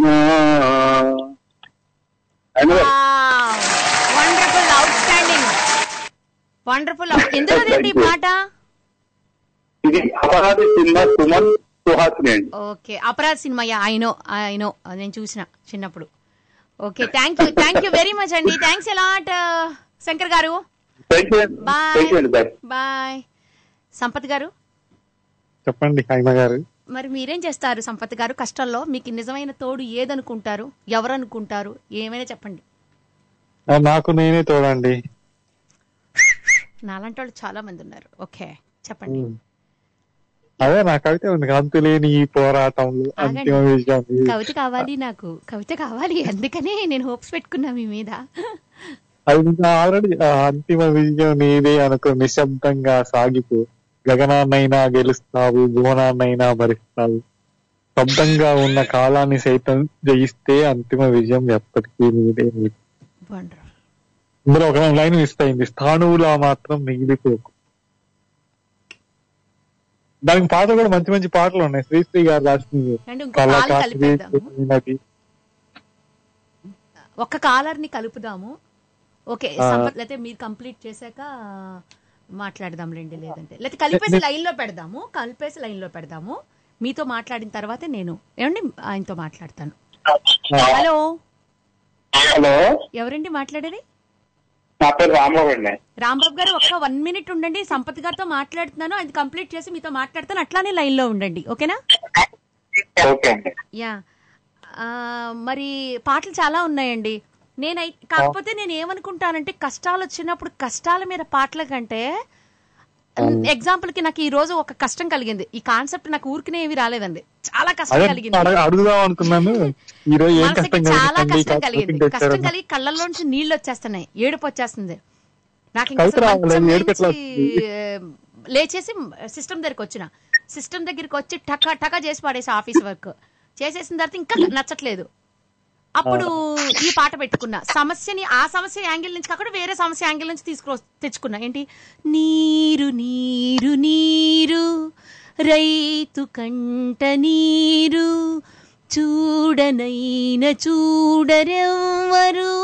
అని వండర్ఫుల్ అవుట్ స్టాండింగ్ వండర్ఫుల్ ఎందులోనండి ఈ పాట ఇది అపరాధి సినిమా సుమన్ సుహాసిని అండి ఓకే అపరాధ్ సినిమా అయినో అయినో నేను చూసిన చిన్నప్పుడు okay thank you thank you very much అండి thanks a lot Shankar garu thank you bye thank you అండి బాయ్ బాయ్ సంపత్ గారు చెప్పండి హైమ గారు మరి మీరేం చేస్తారు సంపత్ గారు కష్టంలో మీకు నిజమైన తోడు ఏదనుకుంటారు ఎవరనుకుంటారు ఏమైనా చెప్పండి ఆ, నాకు నేనే తోడండి నాలాంటి వాళ్ళు చాలా మంది ఉన్నారు ఓకే చెప్పండి అదే నా కవిత ఉంది అంతులేని ఈ పోరాటంలో ఆగండి. అంతిమ విజయం ఇది. కవిత కావాలి నాకు కవిత కావాలి అందుకనే నేను హోప్స్ పెట్టుకున్నా మీ మీద అది ఇంకా ఆల్రెడీ అంతిమ విజయం నీదే అనుకో నిశ్శబ్దంగా సాగిపో గగనాన్నైనా గెలుస్తావు భువనాన్నైనా భరిస్తావు శబ్దంగా ఉన్న కాలాన్ని సైతం జయిస్తే అంతిమ విజయం ఎప్పటికీ నీదే నీదే. వండర్ ఇందులో ఒక లైన్ మిస్ అయింది స్థాణువులా మాత్రం మిగిలిపోకు దానికి పాటలు కూడా మంచి మంచి పాటలు ఉన్నాయి శ్రీశ్రీ గారు రాసింది అండ్ ఇంకో కాలు కళాకారి కలిపేద్దాము నది ఒక్క కాలర్ ని కలుపుదాము ఓకే ఆ. సంపత్ లేకపోతే మీరు కంప్లీట్ చేశాక మాట్లాడదాం లేండి లేదంటే లేకపోతే కలిపేసి లైన్ లో పెడదాము కలిపేసి లైన్ లో పెడదాము మీతో మాట్లాడిన తర్వాత నేను ఏమండి ఆయనతో మాట్లాడతాను హలో హలో ఎవరండి మాట్లాడేది నా పేరు రాంబాబు అండి రాంబాబు గారు ఒక్క వన్ మినిట్ ఉండండి సంపత్ గారితో మాట్లాడుతున్నాను అది కంప్లీట్ చేసి మీతో మాట్లాడతాను అట్లానే లైన్ లో ఉండండి ఓకేనా ఓకే అండి యా ఆ, మరి పాటలు చాలా ఉన్నాయండి నేనై కాకపోతే నేను ఏమనుకుంటానంటే కష్టాలు వచ్చినప్పుడు కష్టాల మీద పాటల కంటే ఎగ్జాంపుల్ కి నాకు ఈ రోజు ఒక కష్టం కలిగింది ఈ కాన్సెప్ట్ నాకు ఊరికనే ఏవి రాలేదండి చాలా కష్టం అదే కలిగింది అడగ- అడుగుదాం అనుకున్నాను ఈ రోజు ఏం మనసుకి కష్టం చాలా కలిగిందండి? కష్టం కలిగింది కాకపోతే కష్టం తెచ్చారని. కలిగి కళ్ళల్లోంచి నీళ్లు వచ్చేస్తున్నాయి ఏడుపు వచ్చేస్తుంది నాకు ఇంకా కవిత అసలు రావాలి, మంచం ఏడుపు ఎట్లా నుంచి, లేచేసి సిస్టమ్ దగ్గరికి వచ్చిన సిస్టమ్ దగ్గరికి వచ్చి టకా టకా చేసి పడేసి ఆఫీస్ వర్క్ చేసేసిన తర్వాత ఇంకా నచ్చట్లేదు అప్పుడు ఈ పాట పెట్టుకున్నా సమస్యని ఆ సమస్య యాంగిల్ నుంచి కాకుండా వేరే సమస్య యాంగిల్ నుంచి తీసుకు తెచ్చుకున్నా ఏంటి నీరు నీరు నీరు రైతు కంట నీరు చూడనైన చూడరెవ్వరు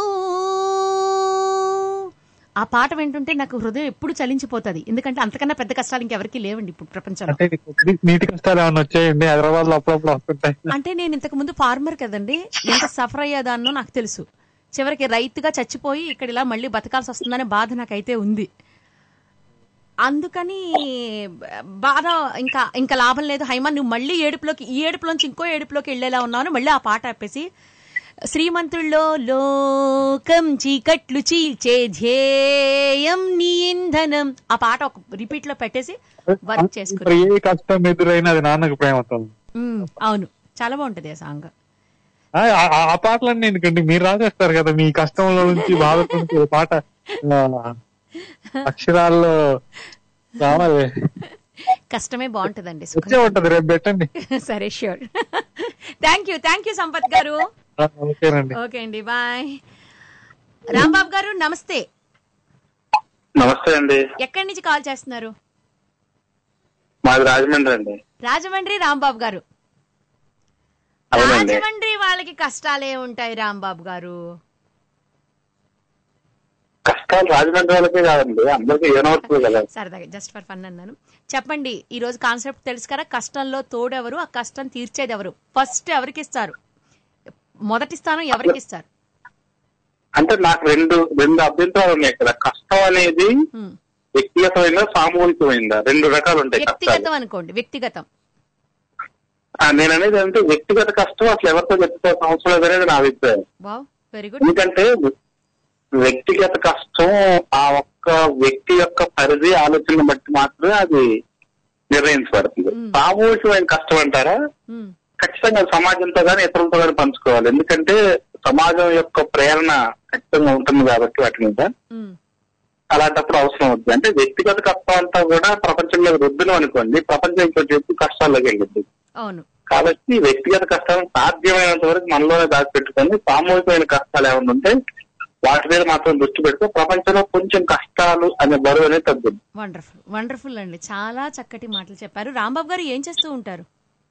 ఆ పాట వింటుంటే నాకు హృదయం ఎప్పుడు చలించిపోతుంది ఎందుకంటే అంతకన్నా పెద్ద కష్టాలు ఇంకెవరికి లేవండి ఇప్పుడు ప్రపంచంలో అంటే నీకు నీటి కష్టాలు ఏమైనా వచ్చాయండి హైదరాబాద్ లో అప్పుడప్పుడు వస్తుంటాయి అంటే నేను ఇంతకు ముందు ఫార్మర్ కదండి ఎంత సఫర్ అయ్యేదాన్నో నాకు తెలుసు చివరికి రైతుగా చచ్చిపోయి ఇక్కడ ఇలా మళ్ళీ బతకాల్సి వస్తుందనే బాధ నాకైతే ఉంది అందుకని బాధ ఇంకా ఇంకా లాభం లేదు హైమా నువ్వు మళ్ళీ ఏడుపులోకి ఈ ఏడుపులోంచి ఇంకో ఏడుపులోకి వెళ్ళేలా ఉన్నావు మళ్ళీ ఆ పాట ఆపేసి శ్రీమంతుల్లో లోకం చీకట్లు చీల్చే ధ్యేయం నీ ఇంధనం ఆ పాట ఒక రిపీట్ లో పెట్టేసి వర్క్ చేసుకుని మరి ఏ కష్టం ఎదురైనా అది నాన్నకు ప్రేమతో ఉమ్, అవును చాలా బాగుంటది ఆ సాంగ్ ఆ ఆ- ఆ పాటలన్నీ ఎందుకండి మీరు రాసేస్తారు కదా మీ కష్టంలో నుంచి బాధతో నుంచి ఓ పాట ఆ, అక్షరాల్లో రావాలి కష్టమే బాగుంటదండి వచ్చే ఉంటది రేపు పెట్టండి సరే sure thank you thank you Sampath garu ఆ, ఓకేనండి ఓకే అండి బాయ్ రాంబాబు గారు నమస్తే నమస్తే అండి ఎక్కడి నుంచి కాల్ చేస్తున్నారు మాది రాజమండ్రి అండి రాజమండ్రి రాంబాబు గారు అవునండి రాజమండ్రి వాళ్ళకి కష్టాలే ఉంటాయి రాంబాబు గారు కష్టాలు రాజమండ్రి వాళ్ళకే కాదండి అందరికీ ఏనవుతుంది కదా సరదాగా జస్ట్ ఫర్ ఫన్ అన్నాను చెప్పండి ఈ రోజు కాన్సెప్ట్ తెలుసు కదా కష్టంలో తోడెవరు ఆ కష్టం తీర్చేది ఎవరు ఫస్ట్ ఎవరికి ఇస్తారు మొదటి స్థానం ఎవరికి ఇస్తారు అంటే నాకు రెండు రెండు అభ్యంతరాలు ఉన్నాయి ఇక్కడ కష్టం అనేది హ్మ్. వ్యక్తిగతమైందా సామూహికమైందా రెండు రకాలు ఉంటాయి కష్టాలు వ్యక్తిగతం అనుకోండి వ్యక్తిగతం ఆ, నేను అనేది అంటే వ్యక్తిగత కష్టం అసలు ఎవరితో చెప్పుకోవాల్సిన అవసరం లేదనేది నా అభిప్రాయం వావ్ వెరీ గుడ్ ఎందుకంటే వ్యక్తిగత కష్టం ఆ ఒక్క వ్యక్తి యొక్క పరిధి ఆలోచన బట్టి మాత్రమే అది నిర్ణయించబడుతుంది సామూహికమైన కష్టం అంటారా ఖచ్చితంగా సమాజంతో కానీ ఇతరులతో కానీ పంచుకోవాలి ఎందుకంటే సమాజం యొక్క ప్రేరణ ఖచ్చితంగా ఉంటుంది కాబట్టి వాటి మీద అలాంటప్పుడు అవసరం అవుతుంది అంటే వ్యక్తిగత కష్టం అంతా కూడా ప్రపంచం మీద రుద్దును అనుకోండి ప్రపంచం ఇంకో చెప్పి కష్టాల్లోకి వెళ్ళింది అవును కాబట్టి వ్యక్తిగత కష్టాలను సాధ్యమైనంత వరకు మనలోనే దాచిపెట్టుకొని సామూహికమైన కష్టాలు ఏమైనా ఉంటే వాటి మీద మాత్రం దృష్టి పెడితే ప్రపంచంలో కొంచెం కష్టాలు అనే బరువు అనేది తగ్గుద్ది వండర్ఫుల్ వండర్ఫుల్ అండి చాలా చక్కటి మాటలు చెప్పారు రాంబాబు గారు ఏం చేస్తూ ఉంటారు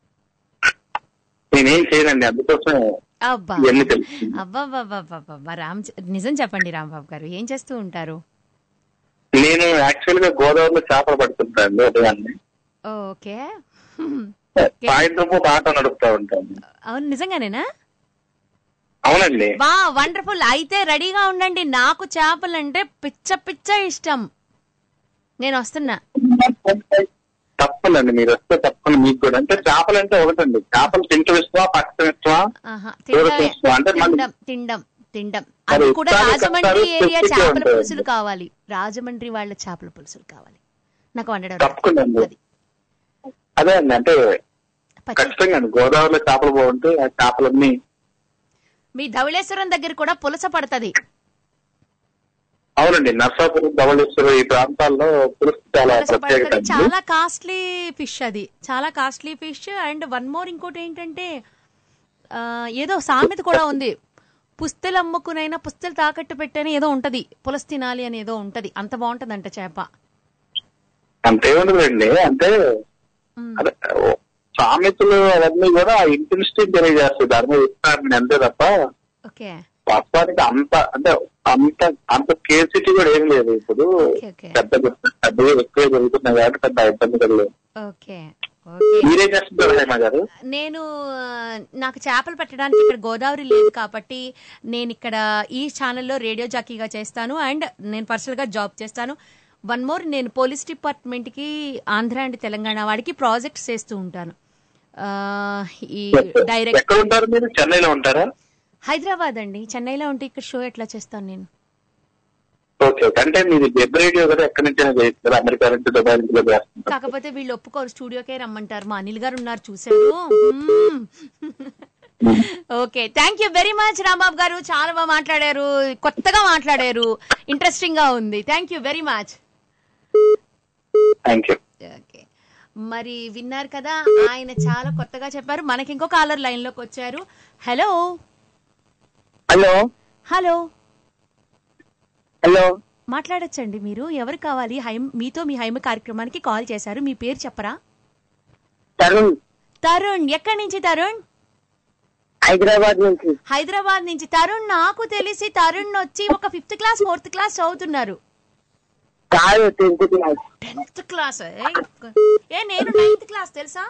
నేనేం చేయనండి అందుకోసం అబ్బా ఇవన్నీ తెలుసు అబ్బా రామ్ నిజం చెప్పండి రాంబాబు గారు ఏం చేస్తూ ఉంటారు నేను యాక్చువల్ గా గోదావరిలో చేపలు పడుతుంటాను ఉదయాన్నే ఓకే సాయంత్రం పూట ఆటో నడుపుతా ఉంటాను అవును నిజంగానేనా అవునండి వా వండర్ఫుల్ అయితే రెడీగా ఉండండి నాకు చేపలంటే పిచ్చ పిచ్చ ఇష్టం నేను వస్తున్నా తప్పనండి మీరు వస్తే తప్పని మీకు కూడా అంటే చేపలు అంటే ఒకటండి చేపలు తింటూ ఇష్టమా పక్కన ఇష్టమా ఆహా, ఎవరికి తినడమే. ఇష్టమా? అంటే మళ్ళీ తినడం తినడం తినడం మరి అది కూడా ఇష్టాలు రాజమండ్రి కష్టాలు ఏరియా specific గా చేపల ఉంటాయండి. పులుసులు కావాలి రాజమండ్రి వాళ్ళ చేపల పులుసులు కావాలి నాకు వండడం రాదు. తప్పకుండా అండి. అది అదే అండి అంటే పచ్చి ఖచ్చితంగా అండి గోదావరిలో చేపలు బాగుంటే ఆ చేపలన్నీ మీ ధవళేశ్వరం దగ్గర కూడా పులస పడుతుంది అవునండి నర్సాపురం ధవళేశ్వరం ఈ ప్రాంతాల్లో పులుసు చాలా పులస ప్రత్యేకత పడుతుంది అండి చాలా కాస్ట్లీ ఫిష్ అది చాలా costly fish and one more ఇంకోటి ఏంటంటే ఆ, ఏదో సామెత కూడా ఉంది పుస్తెలు అమ్ముకునైనా పుస్తెలు తాకట్టు పెట్టని ఏదో ఉంటది పులస తినాలి అని ఏదో ఉంటది అంత బాగుంటదంట చేప అంతేముండదండి అంటే మ్. అదే, ఓ, సామెతలు అవన్నీ కూడా ఇంట్రెస్ట్ తెలియజేస్తాయి దాని మీద ఇస్తారని అంతే తప్ప ఓకే వాస్తవానికి అంత అంటే అంత అంత కేసిటీ కూడా ఏం లేదు ఇప్పుడు ఓకే ఓకే పెద్ద పెద్దగా ఎక్కువ జరుగుతున్నాయి కాబట్టి పెద్ద ఇబ్బంది కూడా లేదు ఓకే ఓకే మీరేం చేస్తుంటారు హేమ గారు నేను ఆ, నాకు చేపలు పట్టడానికి ఇక్కడ గోదావరి లేదు కాబట్టి నేను ఇక్కడ ఈ ఛానల్లో రేడియో జాకీగా చేస్తాను అండ్ నేను పర్సనల్ గా జాబ్ చేస్తాను వన్ మోర్ నేను పోలీస్ డిపార్ట్మెంట్ కి ఆంధ్ర అండ్ తెలంగాణ వాడికి ప్రాజెక్ట్స్ చేస్తూ ఉంటాను ఆ, ఈ డైరెక్ట్ ఎక్కడ ఉంటారు మీరు చెన్నైలో ఉంటారా హైదరాబాద్ అండి చెన్నైలో ఉంటే ఇక్కడ షో ఎట్లా చేస్తాను నేను ఓకే ఓకే అంటే మీది వెబ్ రేడియో కదా ఎక్కడి నుంచైనా చేస్తారు అమెరికా నుంచి దుబాయ్ నుంచి కూడా చేస్తున్నారు కాకపోతే వీళ్ళు ఒప్పుకోరు స్టూడియోకే రమ్మంటారు మా అనిల్ గారు ఉన్నారు చూసారు okay thank you very much Rambabu garu చాలా బాగా మాట్లాడారు కొత్తగా మాట్లాడారు ఇంట్రెస్టింగ్ గా ఉంది thank you very much thank you okay మరి విన్నారు కదా ఆయన చాలా కొత్తగా చెప్పారు మనకి ఇంకో కాలర్ లైన్ లోకి వచ్చారు హలో హలో హలో హలో మాట్లాడొచ్చండి మీరు ఎవరు కావాలి హైమ్ మీతో మీ హైమ కార్యక్రమానికి కాల్ చేశారు మీ పేరు చెప్పరా తరుణ్ తరుణ్ ఎక్కడి నుంచి తరుణ్ హైదరాబాద్ నుంచి హైదరాబాద్ నుంచి తరుణ్ నాకు తెలిసి తరుణ్ వచ్చి ఒక ఫిఫ్త్ క్లాస్ ఫోర్త్ క్లాస్ చదువుతున్నారు కాదు టెన్త్ క్లాస్ టెన్త్ క్లాస్ ఏ నేను నైన్త్ క్లాస్ తెలుసా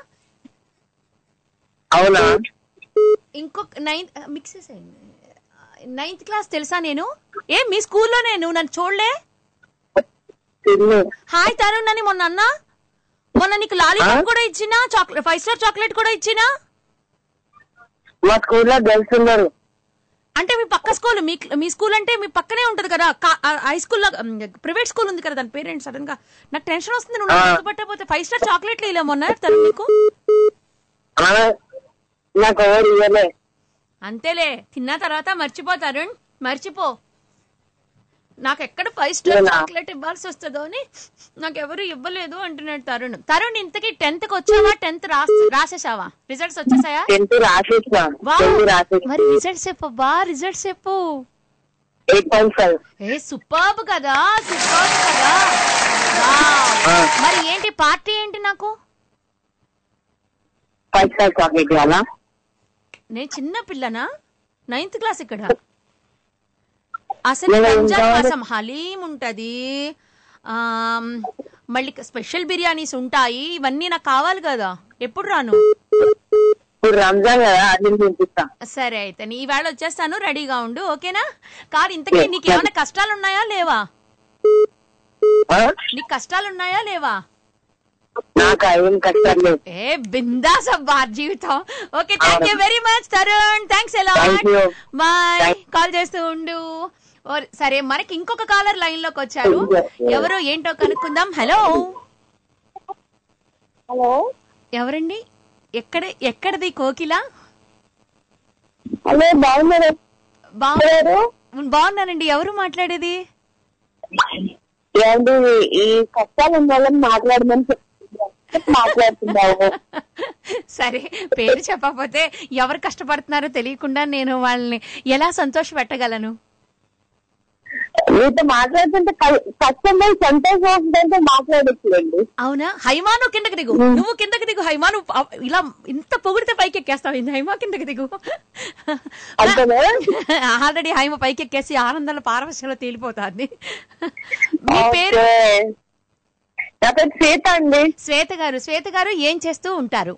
అవునా ఇంకొక నైన్త్ మిక్సెస్ అయింది నైన్త్ క్లాస్ తెలుసా నేను ఏ మీ స్కూల్లో నేను నన్ను చూడలే తిన్ను హాయ్ తరుణ్ అని మొన్న అన్నా మొన్న నీకు లాలీపాప్ కూడా ఇచ్చినా చాక్లెట్ ఫైవ్ స్టార్ చాక్లెట్ కూడా ఇచ్చినా మా స్కూల్లో గర్ల్స్ ఉన్నారు అంటే మీ పక్క స్కూల్ మీ మీ స్కూల్ అంటే మీ పక్కనే ఉంటది కదా కా- ఆ హై స్కూల్ ప్రైవేట్ స్కూల్ ఉంది కదా దాని పేరెంట్స్ సడన్ గా నాకు టెన్షన్ వస్తుంది నువ్వు నాకు గుర్తుపట్టకపోతే ఫైవ్ స్టార్ చాక్లెట్లు ఇలా మొన్న తరుణ్ నీకు ఆ, నాకు ఎవరు ఇవ్వలే అంతేలే తిన్న తర్వాత మర్చిపో తరుణ్ మర్చిపో నాకు ఎక్కడ ఫైవ్ స్టార్ నేనా? చాక్లెట్ ఇవ్వాల్సి వస్తుందో అని నాకు ఎవరు ఇవ్వలేదు అంటున్నాడు తరుణ్ తరుణ్ ఇంతకి టెన్త్ కి వచ్చావా టెన్త్ రాసేసావా రిజల్ట్స్ వచ్చేసాయా టెన్త్ రాసేసిన వావ్. టెన్త్ రాసేసిన మరి రిజల్ట్స్ చెప్పు బా రిజల్ట్స్ చెప్పు ఎయిట్ పాయింట్ ఫైవ్ ఏ సూపర్బ్ కదా సూపర్బ్ కదా వావ్. మరి ఏంటి పార్టీ ఏంటి నాకు ఫైవ్ స్టార్ చాక్లెట్ ఇవ్వాలా నేను చిన్న పిల్లనా నైన్త్ క్లాస్ ఇక్కడ అసలు నేను రంజాన్ ఇంకా- మాసం హలీం ఉంటది ఆమ్, మళ్ళీ స్పెషల్ బిర్యానీస్ ఉంటాయి ఇవన్నీ నాకు కావాలి కదా ఎప్పుడు రాను ఇప్పుడు రంజాన్ కదా అది తినిపిస్తా సరే అయితే నీ ఈవేళ వచ్చేస్తాను రెడీగా ఉండు ఓకేనా కాదు ఇంతకీ నీకు ఏమైనా కష్టాలు ఉన్నాయా లేవా ఆ? నీకు కష్టాలు ఉన్నాయా లేవా నాకు ఏం కష్టం లేదు ఏ బిందాస్ అబ్బా జీవితం okay thank you very much Tarun thanks ఎలా Thank you. Bye Thank- call చేస్తూ ఉండు ఓ- సరే మనకి ఇంకొక కాలర్ లైన్ లోకి వచ్చారు ఎవరు ఏంటో కనుక్కుందాం హలో హలో ఎవరండి ఎక్కడ ఎక్కడది కోకిల హలో బాగున్నారు బాగు బాగున్నానండి ఎవరు మాట్లాడేది ఏంటి ఈ కష్టాలు ఉన్న వాళ్ళని మాట్లాడమని చెప్తున్నా. మాట్లాడుతున్నావు సరే పేరు చెప్పకపోతే ఎవరు కష్టపడుతున్నారో తెలియకుండా నేను వాళ్ళని ఎలా సంతోష పెట్టగలను మీతో మాట్లాడుతుంటే క- కష్టంగా సంతోషం వస్తుందంటే మాట్లాడచ్చులేండి అవునా హైమా నువ్వు కిందకి దిగు నువ్వు కిందకి దిగు హైమా నువ్వు ప- ఇలా ఇంత పొగిడితే పైకి ఎక్కేస్తావు ఇంత హైమా కిందకి దిగు అంతేనా ఆల్రెడీ హైమ పైకి ఎక్కేసి ఆనందంలో పారవశ్యంలో తేలిపోతాంది మీ పేరు ఓకే. నా పేరు శ్వేత అండి శ్వేత గారు శ్వేత గారు ఏం చేస్తూ ఉంటారు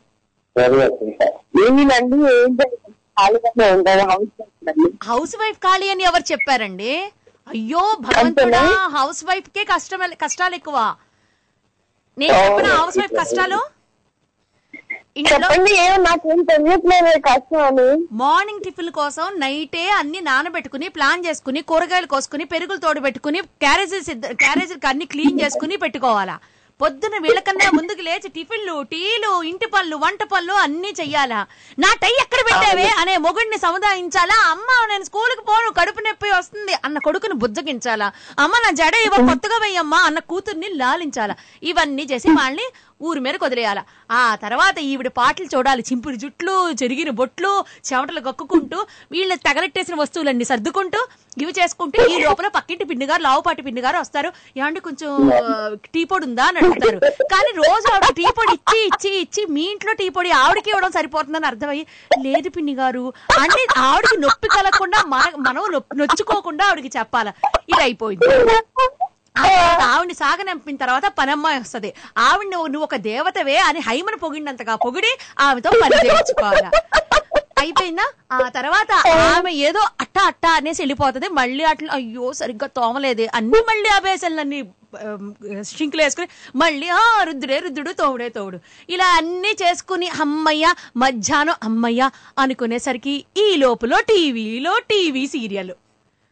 ఏమినండి ఏం చేస్తాను? ఖాళీగానే ఉంటాను హౌస్ చేస్తున్నాను. హౌస్ వైఫ్ ఖాళీ అని ఎవరు చెప్పారండి అయ్యో భగవంతుడా హౌస్ వైఫ్ కే కష్టం కష్టాలు ఎక్కువ నేను చెప్పిన హౌస్ వైఫ్ కష్టాలు ఇంట్లో చెప్పండి ఏమో నాకేం తెలియట్లేదు కష్టం అని మార్నింగ్ టిఫిన్ కోసం నైటే అన్ని నానబెట్టుకుని ప్లాన్ చేసుకుని కూరగాయలు కోసుకుని పెరుగులు తోడు పెట్టుకుని క్యారేజెస్ క్యారేజీకి అన్ని క్లీన్ చేసుకుని పెట్టుకోవాలా పొద్దున వీళ్ళకన్నా ముందుకు లేచి టిఫిన్లు టీలు ఇంటి పనులు వంట పనులు అన్ని చెయ్యాలా నా టై ఎక్కడ పెట్టావే అనే మొగుడిని సముదాయించాలా అమ్మ నేను స్కూల్కి పోను కడుపు నొప్పి వస్తుంది అన్న కొడుకుని బుజ్జగించాలా అమ్మ నా జడ ఇవ్వ కొత్తగా వెయ్యమ్మా అన్న కూతుర్ని లాలించాలా ఇవన్నీ చేసి వాళ్ళని ఊరి మీద వదిలేయాల ఆ తర్వాత ఈవిడ పాటలు చూడాలి చింపుడు జుట్లు చెరిగిన బొట్లు చెమటలు కక్కుకుంటూ వీళ్ళ తగలెట్టేసిన వస్తువులన్నీ సర్దుకుంటూ ఇవి చేసుకుంటూ ఈ లోపల పక్కింటి పిండి గారు లావుపాటి పిండి గారు వస్తారు ఏమంటే కొంచెం ఆ, టీ పొడి ఉందా అని అడుగుతారు కానీ రోజు ఆవిడ టీ పొడి ఇచ్చి ఇచ్చి ఇచ్చి మీ ఇంట్లో టీ పొడి ఆవిడకి ఇవ్వడం సరిపోతుందని అర్థమయ్యి లేదు పిండి గారు అంటే ఆవిడకి నొప్పి కలగకుండా మన మనం నొప్పి నొచ్చుకోకుండా ఆవిడకి చెప్పాల ఇది అయిపోయింది ఆ తర్వాత ఆవిడ్ని సాగనంపిన తర్వాత పనమ్మాయి వస్తది ఆవిడ నువ్వు నువ్వు ఒక దేవతవే అని హైమను పొగిడినంతగా పొగిడి ఆమెతో పని చేయించుకోవాలా అయిపోయిందా ఆ తర్వాత ఆమె ఏదో అట్ట అట్ట అనేసి వెళ్ళిపోతుంది మళ్ళీ అట్లా అయ్యో సరిగ్గా తోమలేదే అన్ని మళ్ళీ ఆ బేసన్లన్నీ షింకులు వేసుకుని మళ్ళీ ఆ రుద్దుడే రుద్దుడు తోముడే తోడు ఇలా అన్ని చేసుకుని అమ్మయ్య మధ్యాహ్నం అమ్మయ్య అనుకునేసరికి ఈ లోపల టీవీలో టీవీ సీరియల్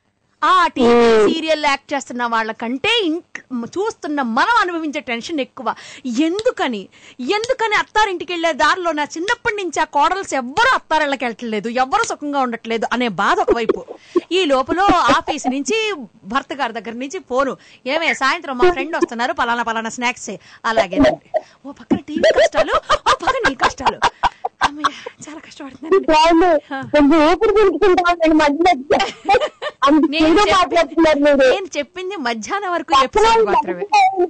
ఆ టీవీ సీరియల్ యాక్ట్ చేస్తున్న వాళ్ళకంటే ఇంట్ చూస్తున్న మనం అనుభవించే టెన్షన్ ఎక్కువ ఎందుకని ఎందుకని అత్తారింటికి వెళ్లే దారిలో నా చిన్నప్పటి నుంచి ఆ కోడల్స్ ఎవ్వరూ అత్తారిళ్ళకి వెళ్ళట్లేదు ఎవ్వరూ సుఖంగా ఉండట్లేదు అనే బాధ ఒకవైపు ఈ లోపల ఆఫీస్ నుంచి భర్త గారి దగ్గర నుంచి ఫోను ఏమే సాయంత్రం మా ఫ్రెండ్ వస్తున్నారు పలానా పలానా స్నాక్స్ అలాగేనండి ఓ పక్కన టీవీ కష్టాలు ఓ పక్కన ఈ కష్టాలు అమ్మయ్య, చాలా కష్టపడుతున్నాను వాళ్ళు కొంచెం ఊపిరి పీల్చుకుంటాం నేను మధ్య మధ్య అంత నేను స్పీడ్గా చెప్పి- మాట్లాడుతున్నారు మీరు నేను చెప్పింది మధ్యాహ్నం వరకు ఎపిసోడ్ మాత్రమే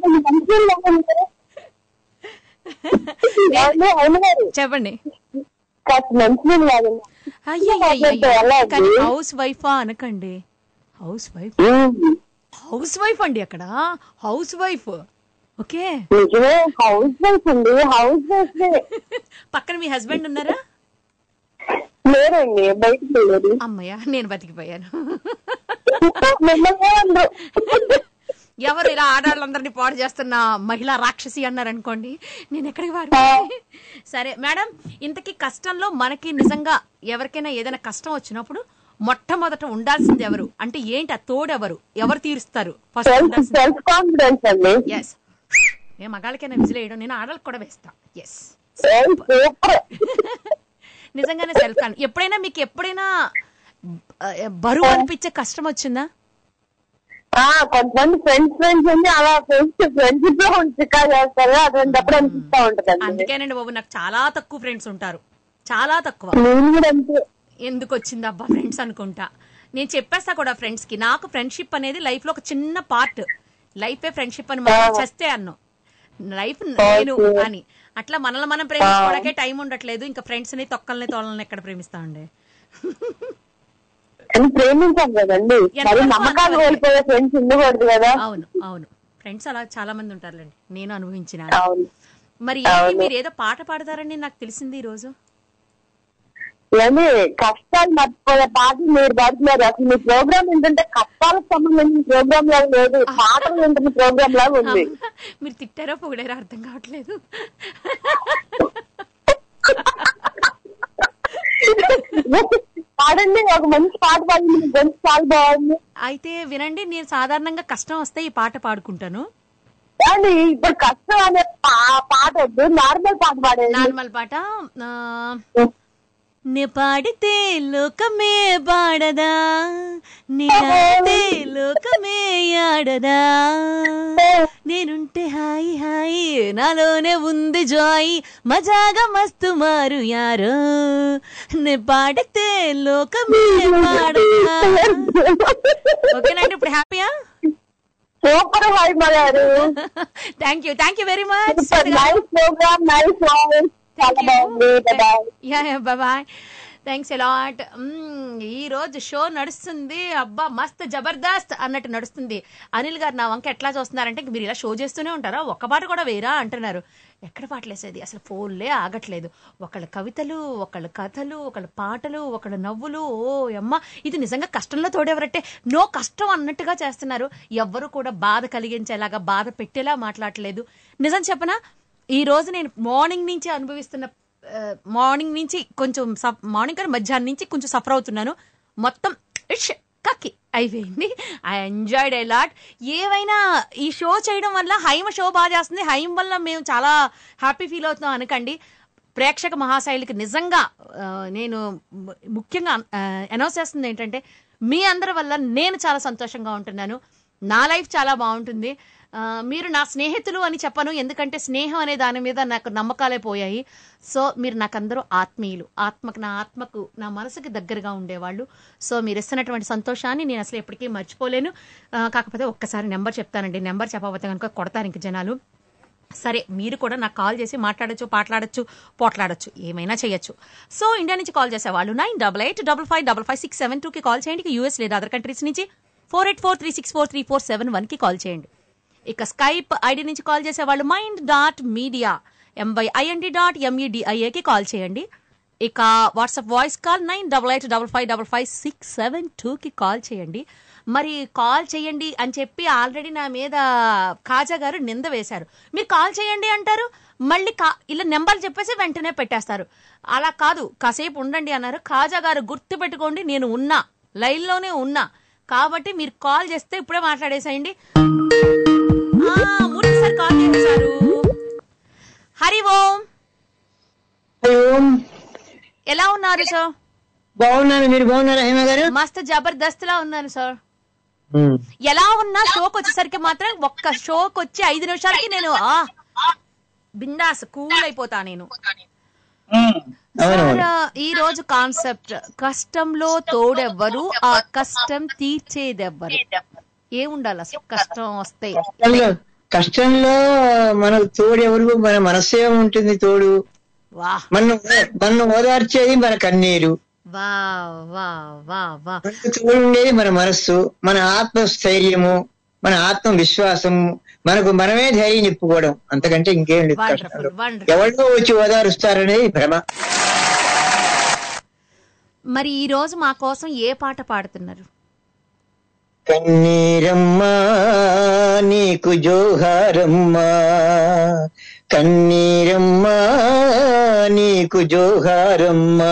వాళ్ళు అవును గారు చెప్పండి కాస్త మంచినీళ్ళు కాదండి అయ్యయ్యయ్యయ్యో. కానీ హౌస్ వైఫా అనకండి హౌస్ వైఫ్ హౌస్ వైఫ్ అండి అక్కడ హౌస్ వైఫ్ ఓకే నిజమే హౌస్ వైఫ్ అండి హౌస్ వైఫ్ పక్కన మీ హస్బెండ్ ఉన్నారా లేరండి బయటకు వెళ్ళారు అమ్మయ్య నేను బతికిపోయాను మిమ్మల్ని అందరూ ఎవరు ఇలా ఆడాళ్ళందరినీ పాడు చేస్తున్న మహిళా రాక్షసి అన్నారు అనుకోండి నేను ఎక్కడికి వాడు సరే మేడం ఇంతకీ కష్టంలో మనకి నిజంగా ఎవరికైనా ఏదైనా కష్టం వచ్చినప్పుడు మొట్టమొదట ఉండాల్సింది ఎవరు అంటే ఏంటి ఆ తోడెవరు ఎవరు తీరుస్తారు ఫస్ట్ సెల్ఫ్ ఉండాల్సింది సెల్ఫ్ కాన్ఫిడెన్స్ అండి ఎస్ నేను మగాళ్ళకైనా విజిల్ వేయడం నేను ఆడలకు కూడా వేస్తా ఎస్ సూపర్ నిజంగానే సెల్ఫ్ కాన్ ఎప్పుడైనా మీకు ఎప్పుడైనా ఆ, బరువు అనిపించే కష్టం వచ్చిందా ఆ కొంతమంది ఫ్రెండ్స్ ఫ్రెండ్స్ అండి అలా ఫ్రెండ్స్ ఫ్రెండ్షిప్ లో చిక్కా చేస్తారు అటువంటిప్పుడు అనిపిస్తా ఉంటదండి అందుకేనండి బాబు నాకు చాలా తక్కువ ఫ్రెండ్స్ ఉంటారు చాలా తక్కువ నేను కూడా అంతే ఎందుకు వచ్చింది అబ్బా ఫ్రెండ్స్ అనుకుంటా నేను చెప్పేస్తా కూడా ఫ్రెండ్స్ కి నాకు ఫ్రెండ్షిప్ అనేది లైఫ్ లో ఒక చిన్న పార్ట్ లైఫే ఫ్రెండ్షిప్ అని మనం చేస్తే అన్నాం లైఫ్ నేను అని అట్లా మనల్ని మనం ప్రేమించుకోవడానికే టైం ఉండట్లేదు ఇంకా ఫ్రెండ్స్ ని తొక్కల్ని తోళ్ళని ఎక్కడ ప్రేమిస్తామండి అని ప్రేమించాం కదండి ఎంత మరి వరకు నమ్మకాలు అంతవరకే. కోల్పోయే ఫ్రెండ్స్ ఉండకూడదు కదా అవును అవును ఫ్రెండ్స్ అలా చాలా మంది ఉంటారులేండి నేను అనుభవించిన అవును మరి ఏంటి మీరు ఏదో పాట పాడతారని నాకు తెలిసింది ఈ రోజు ఏమి కష్టాలు మర్చిపోయే పాట మీరు పాడుతున్నారు అసలు మీ ప్రోగ్రామ్ ఏంటంటే కష్టాలకు సంబంధించిన ప్రోగ్రామ్ లాగా లేదు పాటలు వింటున్న ప్రోగ్రామ్ లాగా ఉంది అవునా? మీరు తిట్టారో పొగిడారో అర్థం కావట్లేదు పాడండి ఒక మంచి పాట పాడింది మీ గొంతు చాలా బాగుంది అయితే వినండి నేను సాధారణంగా కష్టం వస్తే ఈ పాట పాడుకుంటాను కానీ ఇప్పుడు కష్టం అనే పా- పాట వద్దు నార్మల్ పాట పాడండి నార్మల్ పాట ఆ, నే పాడితే లోకమే పాడదా నే ఆడితే లోకమే ఆడదా నేనుంటే హాయి హాయి నాలోనే ఉంది జాయి మజాగా మస్తు మారు యారో నే పాడితే లోకమే పాడదా ఓకేనండి ఇప్పుడు హ్యాపీయా సూపర్ హాయ్ మా గారు thank you thank you very much nice program nice voice చాలా బాగుంది బాయ్ యా బాయ్ థ్యాంక్స్ ఎలాట్ ఈ రోజు షో నడుస్తుంది అబ్బా మస్త్ జబర్దస్త్ అన్నట్టు నడుస్తుంది అనిల్ గారు నా వంక ఎట్లా చూస్తున్నారంటే ఇంక మీరు ఇలా షో చేస్తూనే ఉంటారా ఒక్క పాట కూడా వేరా అంటున్నారు ఎక్కడ పాటలేసేది అసలు ఫోన్లే ఆగట్లేదు ఒకళ్ళ కవితలు ఒకళ్ళ కథలు ఒకళ్ళ పాటలు ఒకళ్ళ నవ్వులు ఓ అమ్మ ఇది నిజంగా కష్టంలో తోడెవరంటే నో కష్టం అన్నట్టుగా చేస్తున్నారు ఎవ్వరు కూడా బాధ కలిగించేలాగా బాధ పెట్టేలా మాట్లాడట్లేదు నిజం చెప్పనా ఈ రోజు నేను మార్నింగ్ నుంచి అనుభవిస్తున్న ఆ, మార్నింగ్ నుంచి కొంచెం సఫ్- మార్నింగ్ కానీ మధ్యాహ్నం నుంచి కొంచెం సఫర్ అవుతున్నాను మొత్తం ఇష్ కక్కి అయిపోయింది ఐ ఎంజాయ్డ్ ఏ లాట్ ఏవైనా ఈ షో చేయడం వల్ల హైమ షో బాగా చేస్తుంది హైమ వల్ల మేము చాలా హ్యాపీ ఫీల్ అవుతున్నాం అనకండి ప్రేక్షక మహాశైలికి నిజంగా ఆ, నేను ము- ముఖ్యంగా అనౌన్స్ చేస్తుంది ఏంటంటే మీ అందరి వల్ల నేను చాలా సంతోషంగా ఉంటున్నాను నా లైఫ్ చాలా బాగుంటుంది ఆ, మీరు నా స్నేహితులు అని చెప్పను ఎందుకంటే స్నేహం అనే దాని మీద నాకు నమ్మకాలే పోయాయి సో మీరు నాకందరూ ఆత్మీయులు ఆత్మకు నా ఆత్మకు నా మనసుకి దగ్గరగా ఉండేవాళ్ళు సో మీరు ఇస్తున్నటువంటి సంతోషాన్ని నేను అసలు ఎప్పటికీ మర్చిపోలేను ఆ, కాకపోతే ఒక్కసారి నెంబర్ చెప్తానండి నెంబర్ చెప్పకపోతే కనుక కొడతారు ఇంక జనాలు సరే మీరు కూడా నాకు కాల్ చేసి మాట్లాడొచ్చు పాట్లాడొచ్చు పోట్లాడొచ్చు ఏమైనా చేయొచ్చు సో ఇండియా నుంచి కాల్ చేసేవాళ్ళు nine double eight double five double five six seven టూకి కాల్ చేయండి యూఎస్ లేదా అదర్ కంట్రీస్ నుంచి four eight four three six four three four seven వన్కి కాల్ చేయండి ఇక స్కైప్ ఐడి నుంచి కాల్ చేసేవాళ్ళు Mind dot Media MYIND dot ఎంఈడిఐఏకి కాల్ చేయండి ఇక WhatsApp voice call nine double eight double five double five six seven టూకి call చేయండి మరి కాల్ చేయండి అని చెప్పి ఆల్రెడీ నా మీద కాజా గారు నింద వేశారు మీరు కాల్ చేయండి అంటారు మళ్ళీ కా ఇలా నెంబర్ చెప్పేసి వెంటనే పెట్టేస్తారు అలా కాదు కాసేపు ఉండండి అన్నారు కాజా గారు గుర్తు పెట్టుకోండి నేను ఉన్నా లైన్లోనే ఉన్నా కాబట్టి మీరు కాల్ చేస్తే ఇప్పుడే మాట్లాడేసేయండి ఆ, మూర్తి సార్ కాల్ చేశారు హరి ఓం ఎలా ఉన్నారు సార్ బాగున్నాను మీరు బాగున్నారా హేమ గారు మస్త్ జబర్దస్త్ లా ఉన్నాను సార్ ఎలా ఉన్నా షోకి వచ్చేసరికి మాత్రం ఒక్క షోకి వచ్చి ఐదు నిమిషాలకి నేను ఆ బిందాస్ కూల్ అయిపోతా నేను సార్ ఈ రోజు కాన్సెప్ట్ కష్టంలో తోడెవ్వరు ఆ కష్టం తీర్చేదెవ్వరు ఏముండాలి అసలు కష్టం వస్తే కష్టంలో కష్టంలో మనకు తోడు ఎవరు మన మనస్సే ఉంటుంది తోడు వా మన మన ఓదార్చేది మన కన్నీరు వా వా వా వా మనకు తోడు ఉండేది మన మనస్సు మన ఆత్మస్థైర్యము మన ఆత్మ విశ్వాసము మనకు మనమే ధైర్యం చెప్పుకోవడం అంతకంటే ఇంకేం లేదు వండర్ఫుల్ కష్టంలో వండర్ఫుల్ ఎవరినో వచ్చి ఓదారుస్తారనేది భ్రమ మరి ఈ రోజు మా కోసం ఏ పాట పాడుతున్నారు కన్నీరమ్మా నీకు జోహారమ్మా కన్నీరమ్మా నీకు జోహారమ్మా